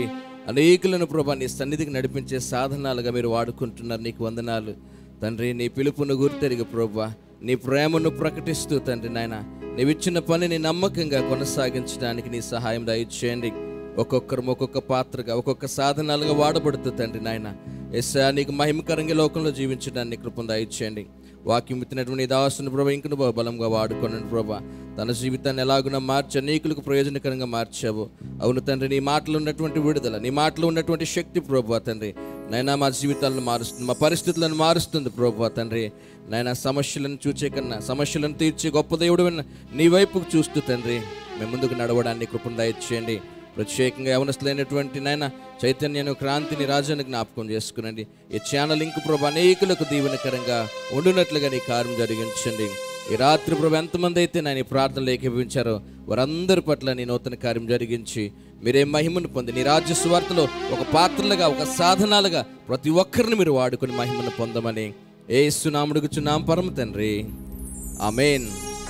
అనేకులను ప్రభా నీ సన్నిధికి నడిపించే సాధనాలుగా మీరు వాడుకుంటున్నారు నీకు వందనాలు తండ్రి నీ పిలుపును గుర్తెరిగి ప్రభా నీ ప్రేమను ప్రకటిస్తూ తండ్రి నాయన నీవిచ్చిన పనిని నమ్మకంగా కొనసాగించడానికి నీ సహాయం దయచేయండి ఒక్కొక్కరు ఒక్కొక్క పాత్రగా ఒక్కొక్క సాధనాలుగా వాడబడుతూ తండ్రి నాయన ఎస్సా నీకు మహిమకరంగా లోకంలో జీవించడానికి కృపను దయచేయండి వాక్యం ఇచ్చినటువంటి దాసుని ప్రభా ఇంకను బహు బలంగా వాడుకోనండి ప్రభా తన జీవితాన్ని ఎలాగున మార్చి అనేకులకు ప్రయోజనకరంగా మార్చావు అవును తండ్రి నీ మాటలో ఉన్నటువంటి విడుదల నీ మాటలో ఉన్నటువంటి శక్తి ప్రభా తండ్రి నైనా మా జీవితాలను మారుస్తుంది మా పరిస్థితులను మారుస్తుంది ప్రభా తండ్రి నైనా సమస్యలను చూచే కన్నా సమస్యలను తీర్చే గొప్ప దేవుడు నీ వైపుకు చూస్తూ తండ్రి మేము ముందుకు నడవడానికి కృపను దయచేయండి ప్రత్యేకంగా యవనస్తులైనటువంటి నాయన చైతన్యను క్రాంతిని రాజాన్ని జ్ఞాపకం చేసుకునండి ఈ ఛానల్ ఇంక ప్రభు అనేకులకు దీవెనకరంగా ఉండునట్లుగా నీ కార్యం జరిగించండి ఈ రాత్రి ప్రభు ఎంతమంది అయితే నేను ఈ ప్రార్థనలు ఏకీభవించారో వారందరి పట్ల నీ నూతన కార్యం జరిగించి మీరే మహిమను పొంది నీ రాజ్య సువార్తలో ఒక పాత్రలుగా ఒక సాధనాలుగా ప్రతి ఒక్కరిని మీరు వాడుకొని మహిమను పొందమని ఏ సునాముడుగుచున్నాం పరమ తండ్రి ఆమెన్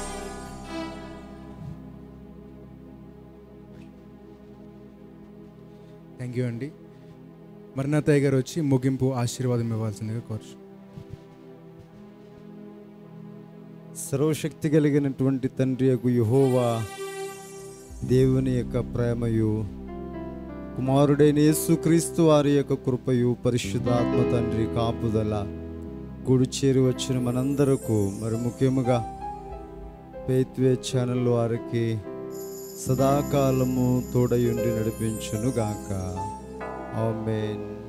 థ్యాంక్ యూ అండి మరణతయ్య గారు వచ్చి ముగింపు ఆశీర్వాదం ఇవ్వాల్సిందిగా కోరుచు సర్వశక్తి కలిగినటువంటి తండ్రి యొక్క యహోవా దేవుని యొక్క ప్రేమయు కుమారుడైన యేసుక్రీస్తు వారి యొక్క కృపయు పరిశుద్ధాత్మ తండ్రి కాపుదల గుడి చేరి వచ్చిన మనందరకు మరి ముఖ్యముగా పేత్వే ఛానల్ వారికి సదాకాలము తోడయుండి నడిపించును గాక ఆమెన్